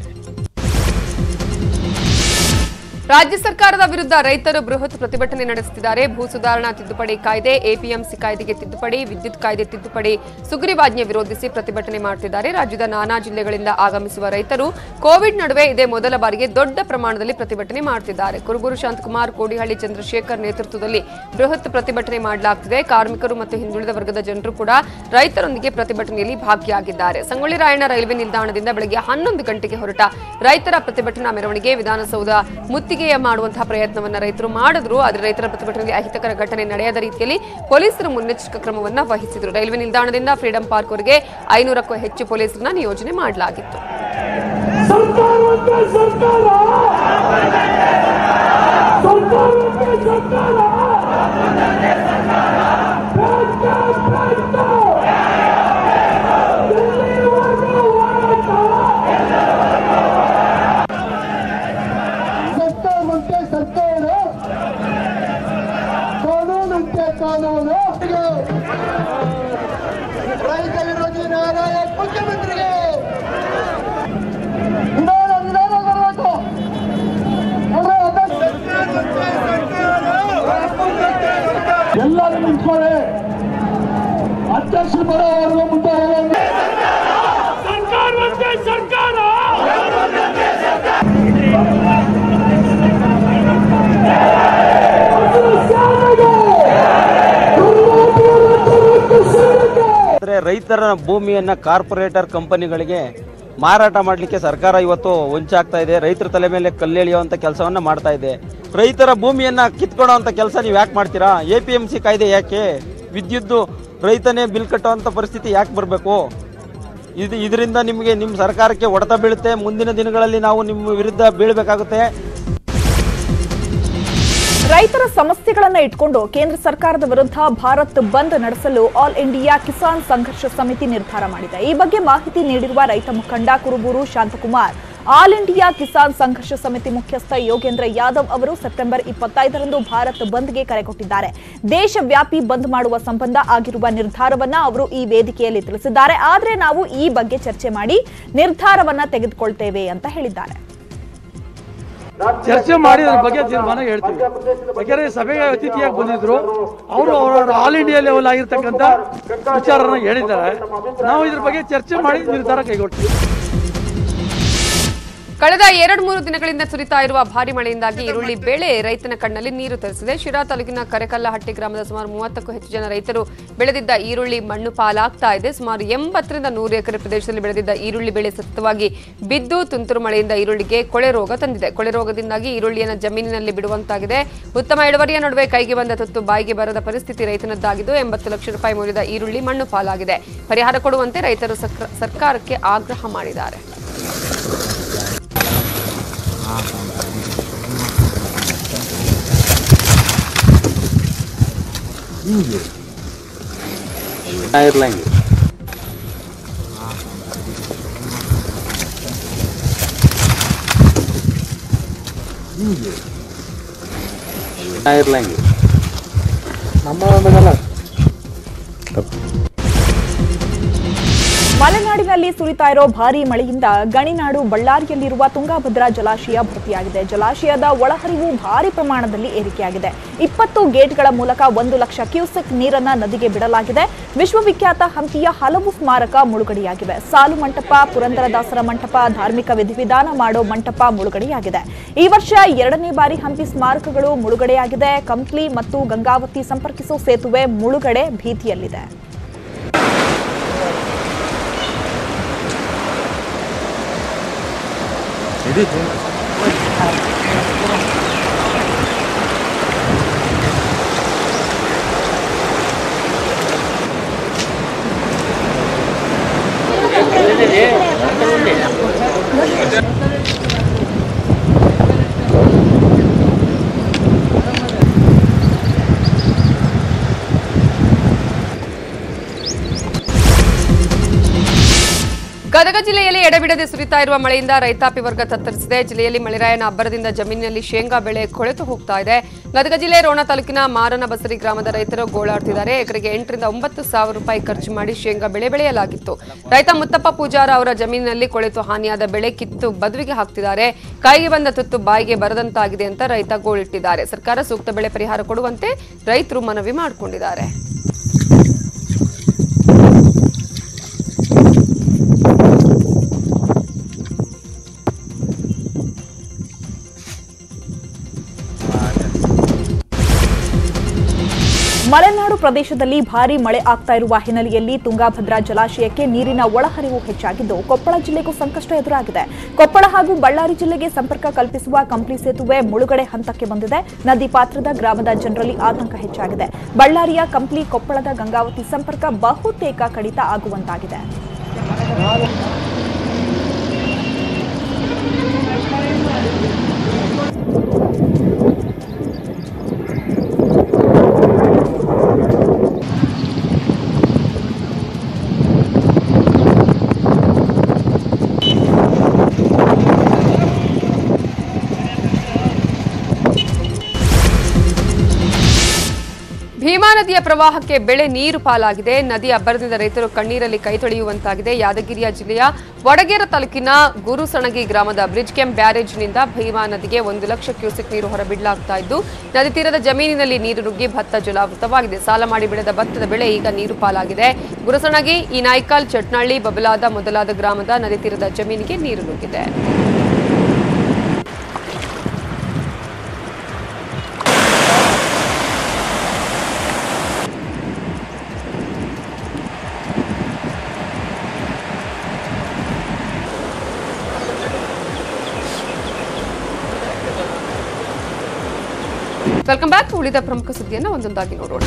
ರಾಜ್ಯ ಸರ್ಕಾರದ ವಿರುದ್ಧ ರೈತರು ಬೃಹತ್ ಪ್ರತಿಭಟನೆ ನಡೆಸುತ್ತಿದ್ದಾರೆ ಭೂ ಸುಧಾರಣಾ ತಿದ್ದುಪಡಿ ಕಾಯ್ದೆ ಎಪಿಎಂಸಿ ಕಾಯ್ದೆಗೆ ತಿದ್ದುಪಡಿ ವಿದ್ಯುತ್ ಕಾಯ್ದೆ ತಿದ್ದುಪಡಿ ಸುಗ್ರೀವಾಜ್ಞೆ ವಿರೋಧಿಸಿ ಪ್ರತಿಭಟನೆ ಮಾಡುತ್ತಿದ್ದಾರೆ ರಾಜ್ಯದ ನಾನಾ ಜಿಲ್ಲೆಗಳಿಂದ ಆಗಮಿಸುವ ರೈತರು ಕೋವಿಡ್ ನಡುವೆ ಇದೇ ಮೊದಲ ಬಾರಿಗೆ ದೊಡ್ಡ ಪ್ರಮಾಣದಲ್ಲಿ ಪ್ರತಿಭಟನೆ ಮಾಡುತ್ತಿದ್ದಾರೆ ಕುರುಬೂರು ಶಾಂತಕುಮಾರ್ ಕೋಡಿಹಳ್ಳಿ ಚಂದ್ರಶೇಖರ್ ನೇತೃತ್ವದಲ್ಲಿ ಬೃಹತ್ ಪ್ರತಿಭಟನೆ ಮಾಡಲಾಗುತ್ತಿದೆ ಕಾರ್ಮಿಕರು ಮತ್ತು ಹಿಂದುಳಿದ ವರ್ಗದ ಜನರು ಕೂಡ ರೈತರೊಂದಿಗೆ ಪ್ರತಿಭಟನೆಯಲ್ಲಿ ಭಾಗಿಯಾಗಿದ್ದಾರೆ ಸಂಗೊಳ್ಳಿ ರಾಯಣ್ಣ ರೈಲ್ವೆ ನಿಲ್ದಾಣದಿಂದ ಬೆಳಗ್ಗೆ ಹನ್ನೊಂದು ಗಂಟೆಗೆ ಹೊರಟ ರೈತರ ಪ್ರತಿಭಟನಾ ಮೆರವಣಿಗೆ ವಿಧಾನಸೌಧ ಮುತ್ತಿಗೆಯ ಮಾಡುವಂತಹ ಪ್ರಯತ್ನವನ್ನ ರೈತರು ಮಾಡಿದ್ರು ಆದರೆ ರೈತರ ಪ್ರತಿಭಟನೆಯಲ್ಲಿ ಅಹಿತಕರ ಘಟನೆ ನಡೆಯದ ರೀತಿಯಲ್ಲಿ ಪೊಲೀಸರು ಮುನ್ನೆಚ್ಚರಿಕಾ ಕ್ರಮವನ್ನ ವಹಿಸಿದ್ರು ರೈಲ್ವೆ ನಿಲ್ದಾಣದಿಂದ ಫ್ರೀಡಂ ಪಾರ್ಕ್ ವರೆಗೆ ಐನೂರಕ್ಕೂ ಹೆಚ್ಚು ಪೊಲೀಸರನ್ನ ನಿಯೋಜನೆ ಮಾಡಲಾಗಿತ್ತು ಸರ್ಕಾರವಂತೆ ಸರ್ಕಾರ ಕಾನೂನಂತೆ ಕಾನೂನು ರೈತ ವಿರೋಧಿ ನಾರಾಯಣ ಮುಖ್ಯಮಂತ್ರಿಗೆ ವಿಧಾನ ವಿಧಾನ ಬರಬೇಕು ಎಲ್ಲರೂ ನಿಂತ್ಕೊಳ್ಳಿ ಅಧ್ಯಕ್ಷರು ಬರೋವರೆಗೂ ಮುಂದೆ ಹೋಗೋಣ ಆದರೆ ರೈತರ ಭೂಮಿಯನ್ನ ಕಾರ್ಪೊರೇಟರ್ ಕಂಪನಿಗಳಿಗೆ ಮಾರಾಟ ಮಾಡಲಿಕ್ಕೆ ಸರ್ಕಾರ ಇವತ್ತು ಹೊಂಚಾಗ್ತಾ ಇದೆ ರೈತರ ತಲೆ ಮೇಲೆ ಕಲ್ಲೆಳೆಯುವಂಥ ಕೆಲಸವನ್ನ ಮಾಡ್ತಾ ಇದೆ ರೈತರ ಭೂಮಿಯನ್ನ ಕಿತ್ಕೊಳ್ಳೋವಂಥ ಕೆಲಸ ನೀವು ಯಾಕೆ ಮಾಡ್ತೀರಾ ಎ ಪಿ ಎಂ ಸಿ ಕಾಯ್ದೆ ಯಾಕೆ ವಿದ್ಯುತ್ತು ರೈತನೇ ಬಿಲ್ ಕಟ್ಟುವಂಥ ಪರಿಸ್ಥಿತಿ ಯಾಕೆ ಬರಬೇಕು ಇದು ಇದರಿಂದ ನಿಮಗೆ ನಿಮ್ಮ ಸರ್ಕಾರಕ್ಕೆ ಹೊಡೆತ ಬೀಳುತ್ತೆ ಮುಂದಿನ ದಿನಗಳಲ್ಲಿ ನಾವು ನಿಮ್ಮ ವಿರುದ್ಧ ಬೀಳಬೇಕಾಗುತ್ತೆ ರೈತರ ಸಮಸ್ಯೆಗಳನ್ನ ಇಟ್ಕೊಂಡು ಕೇಂದ್ರ ಸರ್ಕಾರದ ವಿರುದ್ಧ ಭಾರತ್ ಬಂದ್ ನಡೆಸಲು ಆಲ್ ಇಂಡಿಯಾ ಕಿಸಾನ್ ಸಂಘರ್ಷ ಸಮಿತಿ ನಿರ್ಧಾರ ಮಾಡಿದೆ ಈ ಬಗ್ಗೆ ಮಾಹಿತಿ ನೀಡಿರುವ ರೈತ ಮುಖಂಡ ಕುರುಬೂರು ಶಾಂತಕುಮಾರ್ ಆಲ್ ಇಂಡಿಯಾ ಕಿಸಾನ್ ಸಂಘರ್ಷ ಸಮಿತಿ ಮುಖ್ಯಸ್ಥ ಯೋಗೇಂದ್ರ ಯಾದವ್ ಅವರು ಸೆಪ್ಟೆಂಬರ್ ಇಪ್ಪತ್ತೈದರಂದು ಭಾರತ್ ಬಂದ್ಗೆ ಕರೆ ಕೊಟ್ಟಿದ್ದಾರೆ ದೇಶವ್ಯಾಪಿ ಬಂದ್ ಮಾಡುವ ಸಂಬಂಧ ಆಗಿರುವ ನಿರ್ಧಾರವನ್ನ ಅವರು ಈ ವೇದಿಕೆಯಲ್ಲಿ ತಿಳಿಸಿದ್ದಾರೆ ಆದರೆ ನಾವು ಈ ಬಗ್ಗೆ ಚರ್ಚೆ ಮಾಡಿ ನಿರ್ಧಾರವನ್ನ ತೆಗೆದುಕೊಳ್ತೇವೆ ಅಂತ ಹೇಳಿದ್ದಾರೆ ಚರ್ಚೆ ಮಾಡಿ ಅದ್ರ ಬಗ್ಗೆ ತೀರ್ಮಾನ ಹೇಳ್ತೀವಿ ಯಾಕೆಂದ್ರೆ ಸಭೆಗೆ ಅತಿಥಿಯಾಗಿ ಬಂದಿದ್ರು ಅವರು ಅವರ ಆಲ್ ಇಂಡಿಯಾ ಲೆವೆಲ್ ಆಗಿರ್ತಕ್ಕಂಥ ವಿಚಾರನ ಹೇಳಿದ್ದಾರೆ ನಾವು ಇದ್ರ ಬಗ್ಗೆ ಚರ್ಚೆ ಮಾಡಿ ನಿರ್ಧಾರ ಕೈಗೊಳ್ತೀವಿ ಕಳೆದ ಎರಡು ಮೂರು ದಿನಗಳಿಂದ ಸುರಿತಾ ಇರುವ ಭಾರಿ ಮಳೆಯಿಂದಾಗಿ ಈರುಳ್ಳಿ ಬೆಳೆ ರೈತನ ಕಣ್ಣಲ್ಲಿ ನೀರು ತರಿಸಿದೆ ಶಿರಾ ತಾಲೂಕಿನ ಕರೆಕಲ್ಲಹಟ್ಟಿ ಗ್ರಾಮದ ಸುಮಾರು ಮೂವತ್ತಕ್ಕೂ ಹೆಚ್ಚು ಜನ ರೈತರು ಬೆಳೆದಿದ್ದ ಈರುಳ್ಳಿ ಮಣ್ಣು ಪಾಲಾಗ್ತಾ ಇದೆ ಸುಮಾರು ಎಂಬತ್ತರಿಂದ ನೂರು ಎಕರೆ ಪ್ರದೇಶದಲ್ಲಿ ಬೆಳೆದಿದ್ದ ಈರುಳ್ಳಿ ಬೆಳೆ ಸತತವಾಗಿ ಬಿದ್ದು ತುಂತುರು ಮಳೆಯಿಂದ ಈರುಳ್ಳಿಗೆ ಕೊಳೆ ರೋಗ ತಂದಿದೆ ಕೊಳೆ ರೋಗದಿಂದಾಗಿ ಈರುಳ್ಳಿಯನ್ನು ಜಮೀನಿನಲ್ಲಿ ಬಿಡುವಂತಾಗಿದೆ ಉತ್ತಮ ಇಳುವರಿಯ ನಡುವೆ ಕೈಗೆ ಬಂದ ತುತ್ತು ಬಾಯಿಗೆ ಬರದ ಪರಿಸ್ಥಿತಿ ರೈತನದ್ದಾಗಿದ್ದು ಎಂಬತ್ತು ಲಕ್ಷ ರೂಪಾಯಿ ಮೌಲ್ಯದ ಈರುಳ್ಳಿ ಮಣ್ಣು ಪಾಲಾಗಿದೆ ಪರಿಹಾರ ಕೊಡುವಂತೆ ರೈತರು ಸಕ್ರ- ಸರ್ಕಾರಕ್ಕೆ ಆಗ್ರಹ ಮಾಡಿದ್ದಾರೆ ಮಲೆನಾಡಿನಲ್ಲಿ ಸುರಿತಾ ಇರೋ ಭಾರೀ ಮಳೆಯಿಂದ ಗಣಿನಾಡು ಬಳ್ಳಾರಿಯಲ್ಲಿರುವ ತುಂಗಾಭದ್ರಾ ಜಲಾಶಯ ಭರ್ತಿಯಾಗಿದೆ ಜಲಾಶಯದ ಒಳಹರಿವು ಭಾರಿ ಪ್ರಮಾಣದಲ್ಲಿ ಏರಿಕೆಯಾಗಿದೆ ಇಪ್ಪತ್ತು ಗೇಟ್ಗಳ ಮೂಲಕ ಒಂದು ಲಕ್ಷ ಕ್ಯೂಸೆಕ್ ನೀರನ್ನ ನದಿಗೆ ಬಿಡಲಾಗಿದೆ ವಿಶ್ವವಿಖ್ಯಾತ ಹಂಪಿಯ ಹಲವು ಸ್ಮಾರಕ ಮುಳುಗಡೆಯಾಗಿವೆ ಸಾಲು ಮಂಟಪ ಪುರಂದರದಾಸರ ಮಂಟಪ ಧಾರ್ಮಿಕ ವಿಧಿವಿಧಾನ ಮಾಡೋ ಮಂಟಪ ಮುಳುಗಡೆಯಾಗಿದೆ ಈ ವರ್ಷ ಎರಡನೇ ಬಾರಿ ಹಂಪಿ ಸ್ಮಾರಕಗಳು ಮುಳುಗಡೆಯಾಗಿದೆ ಕಂಪ್ಲಿ ಮತ್ತು ಗಂಗಾವತಿ ಸಂಪರ್ಕಿಸೋ ಸೇತುವೆ ಮುಳುಗಡೆ ಭೀತಿಯಲ್ಲಿದೆ ಗದಗ ಜಿಲ್ಲೆಯಲ್ಲಿ ಎಡಬಿಡದೆ ಸುರಿತಾ ಇರುವ ಮಳೆಯಿಂದ ರೈತಾಪಿ ವರ್ಗ ತತ್ತರಿಸಿದೆ ಜಿಲ್ಲೆಯಲ್ಲಿ ಮಳೆರಾಯನ ಅಬ್ಬರದಿಂದ ಜಮೀನಿನಲ್ಲಿ ಶೇಂಗಾ ಬೆಳೆ ಕೊಳೆತು ಹೋಗ್ತಾ ಇದೆ ಗದಗ ಜಿಲ್ಲೆ ರೋಣ ತಾಲೂಕಿನ ಮಾರನ ಬಸರಿ ಗ್ರಾಮದ ರೈತರು ಗೋಳಾಡ್ತಿದ್ದಾರೆ ಎಕರೆಗೆ ಎಂಟರಿಂದ ಒಂಬತ್ತು ಸಾವಿರ ರೂಪಾಯಿ ಖರ್ಚು ಮಾಡಿ ಶೇಂಗಾ ಬೆಳೆ ಬೆಳೆಯಲಾಗಿತ್ತು ರೈತ ಮುತ್ತಪ್ಪ ಪೂಜಾರ ಅವರ ಜಮೀನಿನಲ್ಲಿ ಕೊಳೆತು ಹಾನಿಯಾದ ಬೆಳೆ ಕಿತ್ತು ಬದುವಿಗೆ ಹಾಕ್ತಿದ್ದಾರೆ ಕೈಗೆ ಬಂದ ತುತ್ತು ಬಾಯಿಗೆ ಬರದಂತಾಗಿದೆ ಅಂತ ರೈತ ಗೋಳಿಟ್ಟಿದ್ದಾರೆ ಸರ್ಕಾರ ಸೂಕ್ತ ಬೆಳೆ ಪರಿಹಾರ ಕೊಡುವಂತೆ ರೈತರು ಮನವಿ ಮಾಡಿಕೊಂಡಿದ್ದಾರೆ ಮಲೆನಾಡು ಪ್ರದೇಶದಲ್ಲಿ ಭಾರೀ ಮಳೆ ಆಗ್ತಾ ಇರುವ ಹಿನ್ನೆಲೆಯಲ್ಲಿ ತುಂಗಾಭದ್ರಾ ಜಲಾಶಯಕ್ಕೆ ನೀರಿನ ಒಳಹರಿವು ಹೆಚ್ಚಾಗಿದ್ದು ಕೊಪ್ಪಳ ಜಿಲ್ಲೆಗೂ ಸಂಕಷ್ಟ ಎದುರಾಗಿದೆ ಕೊಪ್ಪಳ ಹಾಗೂ ಬಳ್ಳಾರಿ ಜಿಲ್ಲೆಗೆ ಸಂಪರ್ಕ ಕಲ್ಪಿಸುವ ಕಂಪ್ಲಿ ಸೇತುವೆ ಮುಳುಗಡೆ ಹಂತಕ್ಕೆ ಬಂದಿದೆ ನದಿ ಪಾತ್ರದ ಗ್ರಾಮದ ಜನರಲ್ಲಿ ಆತಂಕ ಹೆಚ್ಚಾಗಿದೆ ಬಳ್ಳಾರಿಯ ಕಂಪ್ಲಿ ಕೊಪ್ಪಳದ ಗಂಗಾವತಿ ಸಂಪರ್ಕ ಬಹುತೇಕ ಕಡಿತ ಆಗುವಂತಾಗಿದೆ ಭೀಮಾ ನದಿಯ ಪ್ರವಾಹಕ್ಕೆ ಬೆಳೆ ನೀರು ಪಾಲಾಗಿದೆ ನದಿ ಅಬ್ಬರದಿಂದ ರೈತರು ಕಣ್ಣೀರಲ್ಲಿ ಕೈ ತೊಳೆಯುವಂತಾಗಿದೆ ಯಾದಗಿರಿಯ ಜಿಲ್ಲೆಯ ವಡಗೇರ ತಾಲೂಕಿನ ಗುರುಸಣಗಿ ಗ್ರಾಮದ ಬ್ರಿಡ್ಜ್ ಕ್ಯಾಂಪ್ ಬ್ಯಾರೇಜ್ನಿಂದ ಭೀಮಾ ನದಿಗೆ ಒಂದು ಲಕ್ಷ ಕ್ಯೂಸೆಕ್ ನೀರು ಹೊರಬಿಡಲಾಗ್ತಾ ಇದ್ದು ನದಿ ತೀರದ ಜಮೀನಿನಲ್ಲಿ ನೀರು ನುಗ್ಗಿ ಭತ್ತ ಜಲಾವೃತವಾಗಿದೆ ಸಾಲ ಮಾಡಿ ಬೆಳೆದ ಭತ್ತದ ಬೆಳೆ ಈಗ ನೀರು ಪಾಲಾಗಿದೆ ಗುರುಸಣಗಿ ಈ ನಾಯ್ಕಲ್ ಚಟ್ನಳ್ಳಿ ಬಬಲಾದ ಮೊದಲಾದ ಗ್ರಾಮದ ನದಿ ತೀರದ ಜಮೀನಿಗೆ ನೀರು ನುಗ್ಗಿದೆ ವೆಲ್ಕಮ್ ಬ್ಯಾಕ್ ಉಳಿದ ಪ್ರಮುಖ ಸುದ್ದಿಯನ್ನು ಒಂದೊಂದಾಗಿ ನೋಡೋಣ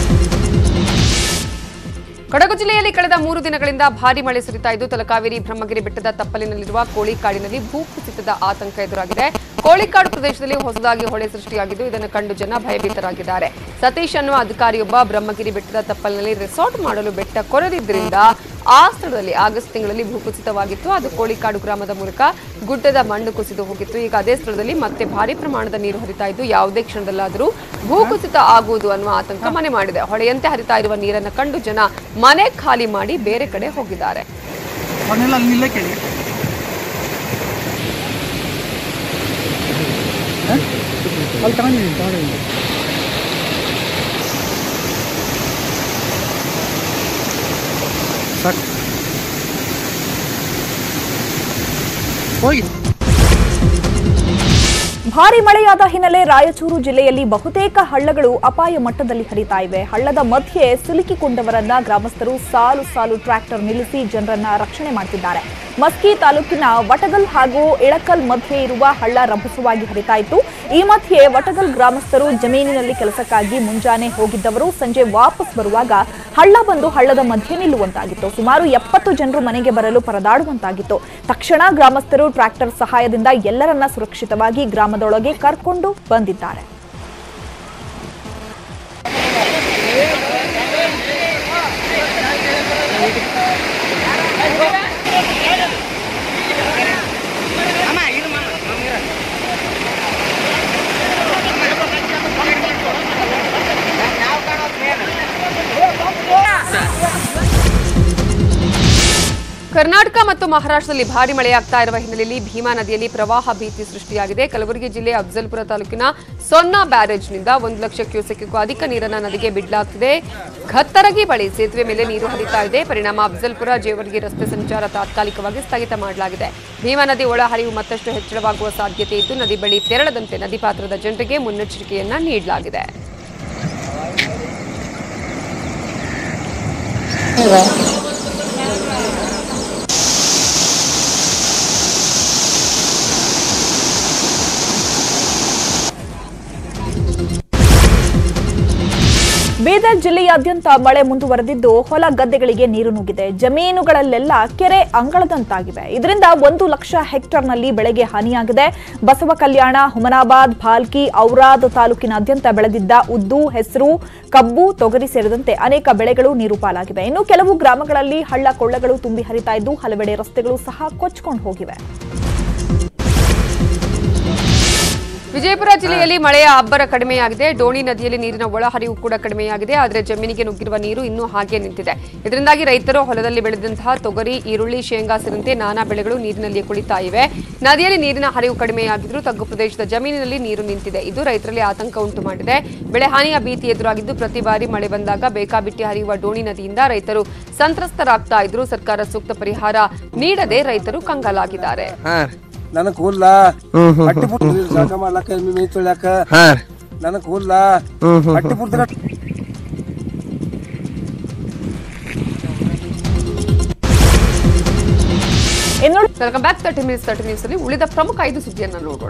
ಕೊಡಗು ಜಿಲ್ಲೆಯಲ್ಲಿ ಕಳೆದ ಮೂರು ದಿನಗಳಿಂದ ಭಾರಿ ಮಳೆ ಸುರಿತಾ ಇದ್ದು ತಲಕಾವೇರಿ ಬ್ರಹ್ಮಗಿರಿ ಬೆಟ್ಟದ ತಪ್ಪಲಿನಲ್ಲಿರುವ ಕೋಳಿಕಾಡಿನಲ್ಲಿ ಭೂಕುಸಿತದ ಆತಂಕ ಎದುರಾಗಿದೆ ಕೋಳಿಕಾಡು ಪ್ರದೇಶದಲ್ಲಿ ಹೊಸದಾಗಿ ಹೊಳೆ ಸೃಷ್ಟಿಯಾಗಿದ್ದು ಇದನ್ನು ಕಂಡು ಜನ ಭಯಭೀತರಾಗಿದ್ದಾರೆ ಸತೀಶ್ ಅನ್ನುವ ಅಧಿಕಾರಿಯೊಬ್ಬ ಬ್ರಹ್ಮಗಿರಿ ಬೆಟ್ಟದ ತಪ್ಪಲಿನಲ್ಲಿ ರೆಸಾರ್ಟ್ ಮಾಡಲು ಬೆಟ್ಟ ಕೊರೆದಿದ್ದರಿಂದ ಆ ಸ್ಥಳದಲ್ಲಿ ಆಗಸ್ಟ್ ತಿಂಗಳಲ್ಲಿ ಭೂಕುಸಿತವಾಗಿತ್ತು ಅದು ಕೋಳಿಕಾಡು ಗ್ರಾಮದ ಮೂಲಕ ಗುಡ್ಡದ ಮಣ್ಣು ಕುಸಿದು ಹೋಗಿತ್ತು ಈಗ ಅದೇ ಸ್ಥಳದಲ್ಲಿ ಮತ್ತೆ ಭಾರಿ ಪ್ರಮಾಣದ ನೀರು ಹರಿತಾ ಇದ್ದು ಯಾವುದೇ ಕ್ಷಣದಲ್ಲಾದರೂ ಭೂಕುಸಿತ ಆಗುವುದು ಅನ್ನುವ ಆತಂಕ ಮನೆ ಮಾಡಿದೆ ಹೊಳೆಯಂತೆ ಹರಿತಾ ಇರುವ ನೀರನ್ನು ಕಂಡು ಜನ ಮನೆ ಖಾಲಿ ಮಾಡಿ ಬೇರೆ ಕಡೆ ಹೋಗಿದ್ದಾರೆ ಅಲ್ಲಿ ತಗೊಂಡಿದ್ದೀನಿ ತಗೊಂಡಿದ್ದೀನಿ ಸಾಕು ಹೋಗಿ ಭಾರಿ ಮಳೆಯಾದ ಹಿನ್ನೆಲೆ ರಾಯಚೂರು ಜಿಲ್ಲೆಯಲ್ಲಿ ಬಹುತೇಕ ಹಳ್ಳಗಳು ಅಪಾಯ ಮಟ್ಟದಲ್ಲಿ ಹರಿತಾ ಇವೆ ಹಳ್ಳದ ಮಧ್ಯೆ ಸಿಲುಕಿಕೊಂಡವರನ್ನ ಗ್ರಾಮಸ್ಥರು ಸಾಲು ಸಾಲು ಟ್ರ್ಯಾಕ್ಟರ್ ನಿಲ್ಲಿಸಿ ಜನರನ್ನ ರಕ್ಷಣೆ ಮಾಡ್ತಿದ್ದಾರೆ ಮಸ್ಕಿ ತಾಲೂಕಿನ ವಟಗಲ್ ಹಾಗೂ ಇಳಕಲ್ ಮಧ್ಯೆ ಇರುವ ಹಳ್ಳ ರಭಸವಾಗಿ ಹರಿತಾ ಇತ್ತು ಈ ಮಧ್ಯೆ ವಟಗಲ್ ಗ್ರಾಮಸ್ಥರು ಜಮೀನಿನಲ್ಲಿ ಕೆಲಸಕ್ಕಾಗಿ ಮುಂಜಾನೆ ಹೋಗಿದ್ದವರು ಸಂಜೆ ವಾಪಸ್ ಬರುವಾಗ ಹಳ್ಳ ಬಂದು ಹಳ್ಳದ ಮಧ್ಯೆ ನಿಲ್ಲುವಂತಾಗಿತ್ತು ಸುಮಾರು ಎಪ್ಪತ್ತು ಜನರು ಮನೆಗೆ ಬರಲು ಪರದಾಡುವಂತಾಗಿತ್ತು ತಕ್ಷಣ ಗ್ರಾಮಸ್ಥರು ಟ್ರ್ಯಾಕ್ಟರ್ ಸಹಾಯದಿಂದ ಎಲ್ಲರನ್ನ ಸುರಕ್ಷಿತವಾಗಿ ಗ್ರಾಮದೊಳಗೆ ಕರ್ಕೊಂಡು ಬಂದಿದ್ದಾರೆ ಕರ್ನಾಟಕ ಮತ್ತು ಮಹಾರಾಷ್ಟ್ರದಲ್ಲಿ ಭಾರಿ ಮಳೆಯಾಗ್ತಾ ಇರುವ ಹಿನ್ನೆಲೆಯಲ್ಲಿ ಭೀಮಾ ನದಿಯಲ್ಲಿ ಪ್ರವಾಹ ಭೀತಿ ಸೃಷ್ಟಿಯಾಗಿದೆ ಕಲಬುರಗಿ ಜಿಲ್ಲೆಯ ಅಫ್ಜಲ್ಪುರ ತಾಲೂಕಿನ ಸೊನ್ನಾ ಬ್ಯಾರೇಜ್ನಿಂದ ಒಂದು ಲಕ್ಷ ಕ್ಯೂಸೆಕ್ಗೂ ಅಧಿಕ ನೀರನ್ನ ನದಿಗೆ ಬಿಡಲಾಗ್ತಿದೆ ಘತ್ತರಗಿ ಬಳಿ ಸೇತುವೆ ಮೇಲೆ ನೀರು ಹರಿತಾ ಇದೆ ಪರಿಣಾಮ ಅಫ್ಜಲ್ಪುರ ಜೇವರ್ಗಿ ರಸ್ತೆ ಸಂಚಾರ ತಾತ್ಕಾಲಿಕವಾಗಿ ಸ್ಥಗಿತ ಮಾಡಲಾಗಿದೆ ಭೀಮಾ ನದಿ ಒಳಹರಿವು ಮತ್ತಷ್ಟು ಹೆಚ್ಚಳವಾಗುವ ಸಾಧ್ಯತೆ ಇದ್ದು ನದಿ ಬಳಿ ತೆರಳದಂತೆ ನದಿ ಪಾತ್ರದ ಜನರಿಗೆ ಮುನ್ನೆಚ್ಚರಿಕೆಯನ್ನ ನೀಡಲಾಗಿದೆ ಬೀದರ್ ಜಿಲ್ಲೆಯಾದ್ಯಂತ ಮಳೆ ಮುಂದುವರೆದಿದ್ದು ಹೊಲ ಗದ್ದೆಗಳಿಗೆ ನೀರು ನುಗ್ಗಿದೆ ಜಮೀನುಗಳಲ್ಲೆಲ್ಲ ಕೆರೆ ಅಂಗಳದಂತಾಗಿವೆ ಇದರಿಂದ ಒಂದು ಲಕ್ಷ ಹೆಕ್ಟರ್ನಲ್ಲಿ ಬೆಳೆಗೆ ಹಾನಿಯಾಗಿದೆ ಬಸವ ಕಲ್ಯಾಣ ಹುಮನಾಬಾದ್ ಭಾಲ್ಕಿ ಔರಾದ್ ತಾಲೂಕಿನಾದ್ಯಂತ ಬೆಳೆದಿದ್ದ ಉದ್ದು ಹೆಸರು ಕಬ್ಬು ತೊಗರಿ ಸೇರಿದಂತೆ ಅನೇಕ ಬೆಳೆಗಳು ನೀರು ಪಾಲಾಗಿವೆ ಇನ್ನು ಕೆಲವು ಗ್ರಾಮಗಳಲ್ಲಿ ಹಳ್ಳ ಕೊಳ್ಳಗಳು ತುಂಬಿ ಹರಿತಾ ಇದ್ದು ಹಲವೆಡೆ ರಸ್ತೆಗಳು ಸಹ ಕೊಚ್ಕೊಂಡು ಹೋಗಿವೆ ವಿಜಯಪುರ ಜಿಲ್ಲೆಯಲ್ಲಿ ಮಳೆಯ ಅಬ್ಬರ ಕಡಿಮೆಯಾಗಿದೆ ಡೋಣಿ ನದಿಯಲ್ಲಿ ನೀರಿನ ಒಳಹರಿವು ಕೂಡ ಕಡಿಮೆಯಾಗಿದೆ ಆದರೆ ಜಮೀನಿಗೆ ನುಗ್ಗಿರುವ ನೀರು ಇನ್ನೂ ಹಾಗೆ ನಿಂತಿದೆ ಇದರಿಂದಾಗಿ ರೈತರು ಹೊಲದಲ್ಲಿ ಬೆಳೆದಂತಹ ತೊಗರಿ ಈರುಳ್ಳಿ ಶೇಂಗಾ ಸೇರಿದಂತೆ ನಾನಾ ಬೆಳೆಗಳು ನೀರಿನಲ್ಲಿ ಕುಳಿತಾ ಇವೆ ನದಿಯಲ್ಲಿ ನೀರಿನ ಹರಿವು ಕಡಿಮೆಯಾಗಿದ್ರೂ ತಗ್ಗು ಪ್ರದೇಶದ ಜಮೀನಿನಲ್ಲಿ ನೀರು ನಿಂತಿದೆ ಇದು ರೈತರಲ್ಲಿ ಆತಂಕ ಉಂಟು ಮಾಡಿದೆ ಬೆಳೆ ಹಾನಿಯ ಭೀತಿ ಎದುರಾಗಿದ್ದು ಪ್ರತಿ ಬಾರಿ ಮಳೆ ಬಂದಾಗ ಬೇಕಾಬಿಟ್ಟಿ ಹರಿಯುವ ಡೋಣಿ ನದಿಯಿಂದ ರೈತರು ಸಂತ್ರಸ್ತರಾಗ್ತಾ ಇದ್ರು ಸರ್ಕಾರ ಸೂಕ್ತ ಪರಿಹಾರ ನೀಡದೆ ರೈತರು ಕಂಗಾಲಾಗಿದ್ದಾರೆ ನನಗ್ ಹುಲ್ಲ ಹಟ್ಟಿ ಪುಟ್ಟ ಸಾಕ ಮಾಡ್ಲಕ್ಕ ಎಮ್ಮಿ ಮೈ ತೊಳ್ಯಾಕ ನನಗ್ ಹುಲ್ಲ ಹಟ್ಟಿ ಪುಟ್ಟ welcome back thirty minutes thirty news ಅಲ್ಲಿ ಉಳಿದ ಪ್ರಮುಖ ಐದು ಸುದ್ದಿಯನ್ನು ನೋಡೋಣ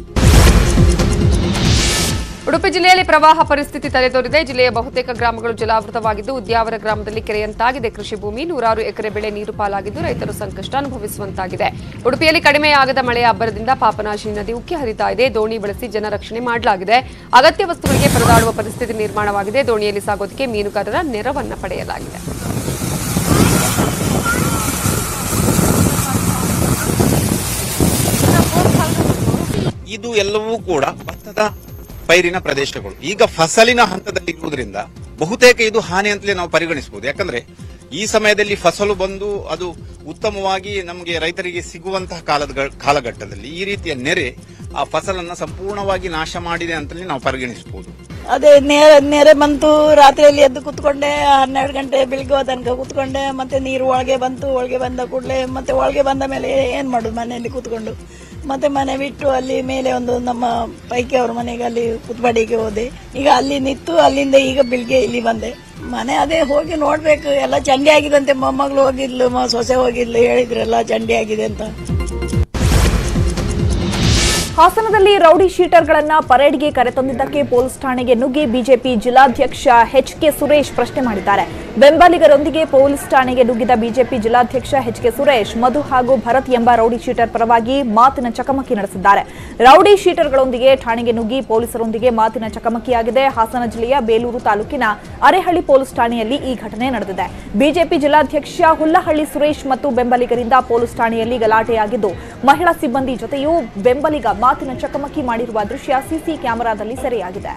ಉಡುಪಿ ಜಿಲ್ಲೆಯಲ್ಲಿ ಪ್ರವಾಹ ಪರಿಸ್ಥಿತಿ ತಲೆದೋರಿದೆ ಜಿಲ್ಲೆಯ ಬಹುತೇಕ ಗ್ರಾಮಗಳು ಜಲಾವೃತವಾಗಿದ್ದು ಉದ್ಯಾವರ ಗ್ರಾಮದಲ್ಲಿ ಕೆರೆಯಂತಾಗಿದೆ ಕೃಷಿ ಭೂಮಿ ನೂರಾರು ಎಕರೆ ಬೆಳೆ ನೀರು ಪಾಲಾಗಿದ್ದು ರೈತರು ಸಂಕಷ್ಟ ಅನುಭವಿಸುವಂತಾಗಿದೆ ಉಡುಪಿಯಲ್ಲಿ ಕಡಿಮೆಯಾಗದ ಮಳೆಯ ಅಬ್ಬರದಿಂದ ಪಾಪನಾಶಿನಿ ನದಿ ಉಕ್ಕಿ ಹರಿತಾ ಇದೆ ದೋಣಿ ಬಳಸಿ ಜನ ರಕ್ಷಣೆ ಮಾಡಲಾಗಿದೆ ಅಗತ್ಯ ವಸ್ತುಗಳಿಗೆ ಪರದಾಡುವ ಪರಿಸ್ಥಿತಿ ನಿರ್ಮಾಣವಾಗಿದೆ ದೋಣಿಯಲ್ಲಿ ಸಾಗೋದಕ್ಕೆ ಮೀನುಗಾರರ ನೆರವನ್ನ ಪಡೆಯಲಾಗಿದೆ ಇದು ಎಲ್ಲವೂ ಕೂಡ ಭತ್ತದ ಪೈರಿನ ಪ್ರದೇಶಗಳು ಈಗ ಫಸಲಿನ ಹಂತದಲ್ಲಿ ಇರುವುದರಿಂದ ಬಹುತೇಕ ಇದು ಹಾನಿ ಅಂತಲೇ ನಾವು ಪರಿಗಣಿಸಬಹುದು ಯಾಕಂದ್ರೆ ಈ ಸಮಯದಲ್ಲಿ ಫಸಲು ಬಂದು ಅದು ಉತ್ತಮವಾಗಿ ನಮಗೆ ರೈತರಿಗೆ ಸಿಗುವಂತಹ ಕಾಲದ ಕಾಲಘಟ್ಟದಲ್ಲಿ ಈ ರೀತಿಯ ನೆರೆ ಆ ಫಸಲನ್ನ ಸಂಪೂರ್ಣವಾಗಿ ನಾಶ ಮಾಡಿದೆ ಅಂತಲೇ ನಾವು ಪರಿಗಣಿಸಬಹುದು ಅದೇ ನೇರ ನೆರೆ ಬಂತು ರಾತ್ರಿಯಲ್ಲಿ ಎದ್ದು ಕುತ್ಕೊಂಡೆ ಹನ್ನೆರಡು ಗಂಟೆ ಬೆಳಿಗ್ಗೆ ತನಕ ಕುತ್ಕೊಂಡೆ ಮತ್ತೆ ನೀರು ಒಳಗೆ ಬಂತು ಒಳಗೆ ಬಂದ ಕೂಡಲೇ ಮತ್ತೆ ಒಳಗೆ ಬಂದ ಮೇಲೆ ಏನ್ ಮಾಡುದು ಮನೆಯಲ್ಲಿ ಕುತ್ಕೊಂಡು ಮತ್ತೆ ಮನೆ ಬಿಟ್ಟು ಅಲ್ಲಿ ಮೇಲೆ ಒಂದು ನಮ್ಮ ಪೈಕಿ ಅವ್ರ ಮನೆಗೆ ಅಲ್ಲಿ ಕುತ್ಬಡಿಗೆ ಹೋದೆ ಈಗ ಅಲ್ಲಿ ನಿಂತು ಅಲ್ಲಿಂದ ಈಗ ಬೆಳಿಗ್ಗೆ ಇಲ್ಲಿ ಬಂದೆ ಮನೆ ಅದೇ ಹೋಗಿ ನೋಡ್ಬೇಕು ಎಲ್ಲ ಚಂಡಿ ಆಗಿದಂತೆ ಮೊಮ್ಮಗಳು ಹೋಗಿದ್ಲು ಮ- ಸೊಸೆ ಹೋಗಿದ್ಲು ಹೇಳಿದ್ರಲ್ಲ ಚಂಡಿ ಆಗಿದೆ ಅಂತ ಹಾಸನದಲ್ಲಿ ರೌಡಿ ಶೀಟರ್ಗಳನ್ನ ಪರೇಡ್ಗೆ ಕರೆತಂದಿದ್ದಕ್ಕೆ ಪೊಲೀಸ್ ಠಾಣೆಗೆ ನುಗ್ಗಿ ಬಿಜೆಪಿ ಜಿಲ್ಲಾಧ್ಯಕ್ಷ ಎಚ್ ಕೆ ಸುರೇಶ್ ಪ್ರಶ್ನೆ ಮಾಡಿದ್ದಾರೆ ಬೆಂಬಲಿಗರೊಂದಿಗೆ ಪೊಲೀಸ್ ಠಾಣೆಗೆ ನುಗ್ಗಿದ ಬಿಜೆಪಿ ಜಿಲ್ಲಾಧ್ಯಕ್ಷ ಎಚ್ ಕೆ ಸುರೇಶ್ ಮಧು ಹಾಗೂ ಭರತ್ ಎಂಬ ರೌಡಿ ಶೀಟರ್ ಪರವಾಗಿ ಮಾತಿನ ಚಕಮಕಿ ನಡೆಸಿದ್ದಾರೆ ರೌಡಿ ಶೀಟರ್ಗಳೊಂದಿಗೆ ಠಾಣೆಗೆ ನುಗ್ಗಿ ಪೊಲೀಸರೊಂದಿಗೆ ಮಾತಿನ ಚಕಮಕಿಯಾಗಿದೆ ಹಾಸನ ಜಿಲ್ಲೆಯ ಬೇಲೂರು ತಾಲೂಕಿನ ಅರೆಹಳ್ಳಿ ಪೊಲೀಸ್ ಠಾಣೆಯಲ್ಲಿ ಈ ಘಟನೆ ನಡೆದಿದೆ ಬಿಜೆಪಿ ಜಿಲ್ಲಾಧ್ಯಕ್ಷ ಹುಲ್ಲಹಳ್ಳಿ ಸುರೇಶ್ ಮತ್ತು ಬೆಂಬಲಿಗರಿಂದ ಪೊಲೀಸ್ ಠಾಣೆಯಲ್ಲಿ ಗಲಾಟೆಯಾಗಿದ್ದು ಮಹಿಳಾ ಸಿಬ್ಬಂದಿ ಜೊತೆಯೂ ಬೆಂಬಲಿಗ ಮಾತಿನ ಚಕಮಕಿ ಮಾಡಿರುವ ದೃಶ್ಯ ಸಿಸಿ ಕ್ಯಾಮೆರಾದಲ್ಲಿ ಸೆರೆಯಾಗಿದೆ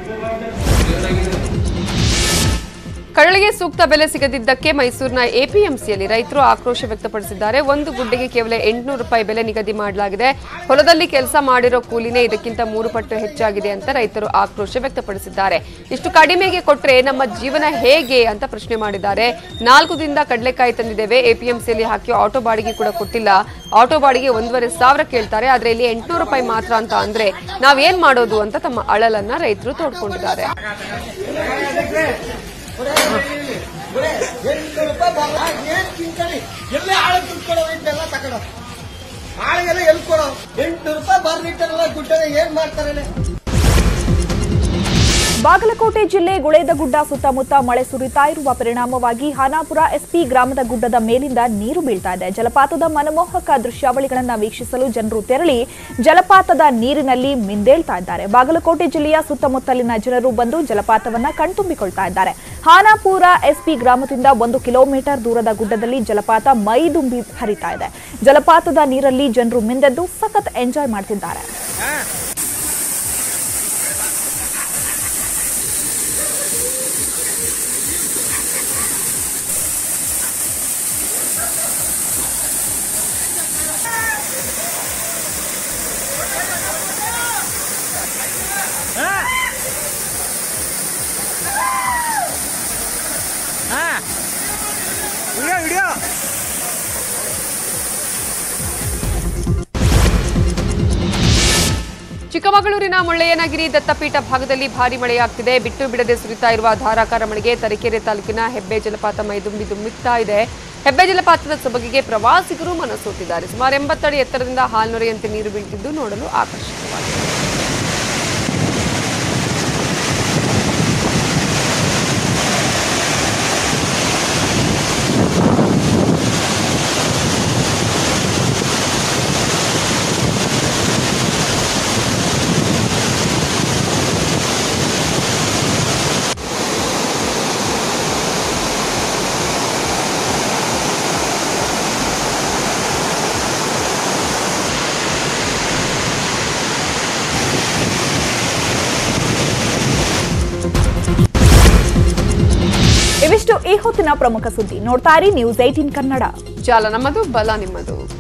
ಕಡಲೆಗೆ ಸೂಕ್ತ ಬೆಲೆ ಸಿಗದಿದ್ದಕ್ಕೆ ಮೈಸೂರಿನ ಎಪಿಎಂಸಿಯಲ್ಲಿ ರೈತರು ಆಕ್ರೋಶ ವ್ಯಕ್ತಪಡಿಸಿದ್ದಾರೆ ಒಂದು ಗುಡ್ಡೆಗೆ ಕೇವಲ ಎಂಟುನೂರು ರೂಪಾಯಿ ಬೆಲೆ ನಿಗದಿ ಮಾಡಲಾಗಿದೆ ಹೊಲದಲ್ಲಿ ಕೆಲಸ ಮಾಡಿರೋ ಕೂಲಿನೇ ಇದಕ್ಕಿಂತ ಮೂರು ಪಟ್ಟು ಹೆಚ್ಚಾಗಿದೆ ಅಂತ ರೈತರು ಆಕ್ರೋಶ ವ್ಯಕ್ತಪಡಿಸಿದ್ದಾರೆ ಇಷ್ಟು ಕಡಿಮೆಗೆ ಕೊಟ್ರೆ ನಮ್ಮ ಜೀವನ ಹೇಗೆ ಅಂತ ಪ್ರಶ್ನೆ ಮಾಡಿದ್ದಾರೆ ನಾಲ್ಕು ದಿನದಿಂದ ಕಡಲೆಕಾಯಿ ತಂದಿದ್ದೇವೆ ಎಪಿಎಂಸಿಯಲ್ಲಿ ಹಾಕಿ ಆಟೋ ಬಾಡಿಗೆ ಕೂಡ ಕೊಟ್ಟಿಲ್ಲ ಆಟೋ ಬಾಡಿಗೆ ಒಂದೂವರೆ ಸಾವಿರ ಕೇಳ್ತಾರೆ ಆದ್ರೆ ಇಲ್ಲಿ ಎಂಟುನೂರು ರೂಪಾಯಿ ಮಾತ್ರ ಅಂತ ಅಂದ್ರೆ ನಾವೇನ್ ಮಾಡೋದು ಅಂತ ತಮ್ಮ ಅಳಲನ್ನ ರೈತರು ತೋಡ್ಕೊಂಡಿದ್ದಾರೆ ಎಲ್ಲೇ ಆಳು ದುಡ್ಡು ಇದೆಲ್ಲ ತಗೊಂಡು ಆಳಿಗೆಲ್ಲ ಎಲ್ಲಿ ಕೊಡೋ ಎಂಟು ರೂಪಾಯಿ ಬಾರ್ ಲೀಟರ್ ಎಲ್ಲ ದುಡ್ಡನ್ನ ಏನ್ ಮಾಡ್ತಾರೆ ಬಾಗಲಕೋಟೆ ಜಿಲ್ಲೆ ಗುಳೇದಗುಡ್ಡ ಸುತ್ತಮುತ್ತ ಮಳೆ ಸುರಿತಾ ಇರುವ ಪರಿಣಾಮವಾಗಿ ಹಾನಾಪುರ ಎಸ್ಪಿ ಗ್ರಾಮದ ಗುಡ್ಡದ ಮೇಲಿಂದ ನೀರು ಬೀಳ್ತಾ ಇದೆ ಜಲಪಾತದ ಮನಮೋಹಕ ದೃಶ್ಯಾವಳಿಗಳನ್ನು ವೀಕ್ಷಿಸಲು ಜನರು ತೆರಳಿ ಜಲಪಾತದ ನೀರಿನಲ್ಲಿ ಮಿಂದೇಳ್ತಾ ಇದ್ದಾರೆ ಬಾಗಲಕೋಟೆ ಜಿಲ್ಲೆಯ ಸುತ್ತಮುತ್ತಲಿನ ಜನರು ಬಂದು ಜಲಪಾತವನ್ನ ಕಣ್ತುಂಬಿಕೊಳ್ತಾ ಇದ್ದಾರೆ ಹಾನಾಪುರ ಎಸ್ಪಿ ಗ್ರಾಮದಿಂದ ಒಂದು ಕಿಲೋಮೀಟರ್ ದೂರದ ಗುಡ್ಡದಲ್ಲಿ ಜಲಪಾತ ಮೈದುಂಬಿ ಹರಿತಾ ಇದೆ ಜಲಪಾತದ ನೀರಲ್ಲಿ ಜನರು ಮಿಂದೆದ್ದು ಸಖತ್ ಎಂಜಾಯ್ ಮಾಡ್ತಿದ್ದಾರೆ ಚಿಕ್ಕಮಗಳೂರಿನ ಮುಳ್ಳಯ್ಯನಗಿರಿ ದತ್ತಪೀಠ ಭಾಗದಲ್ಲಿ ಭಾರಿ ಮಳೆಯಾಗ್ತಿದೆ ಬಿಟ್ಟು ಬಿಡದೆ ಸುರಿತಾ ಇರುವ ಧಾರಾಕಾರ ಮಳೆಗೆ ತರೀಕೆರೆ ತಾಲೂಕಿನ ಹೆಬ್ಬೆ ಜಲಪಾತ ಮೈದುಂಬಿ ದುಮ್ಮಿಕ್ತಾ ಇದೆ ಹೆಬ್ಬೆ ಜಲಪಾತದ ಸೊಬಗಿಗೆ ಪ್ರವಾಸಿಗರು ಮನಸೋತಿದ್ದಾರೆ ಸುಮಾರು ಎಂಬತ್ತಡಿ ಎತ್ತರದಿಂದ ಹಾಲ್ನೊರೆಯಂತೆ ನೀರು ಬೀಳ್ತಿದ್ದು ನೋಡಲು ಆಕರ್ಷಕವಾಗಿದೆ ಇವಿಷ್ಟು ಈ ಹೊತ್ತಿನ ಪ್ರಮುಖ ಸುದ್ದಿ ನೋಡ್ತಾ ಇರಿ ನ್ಯೂಸ್ ಏಟೀನ್ ಕನ್ನಡ ಜಾಲ ನಮ್ಮದು ಬಲ ನಿಮ್ಮದು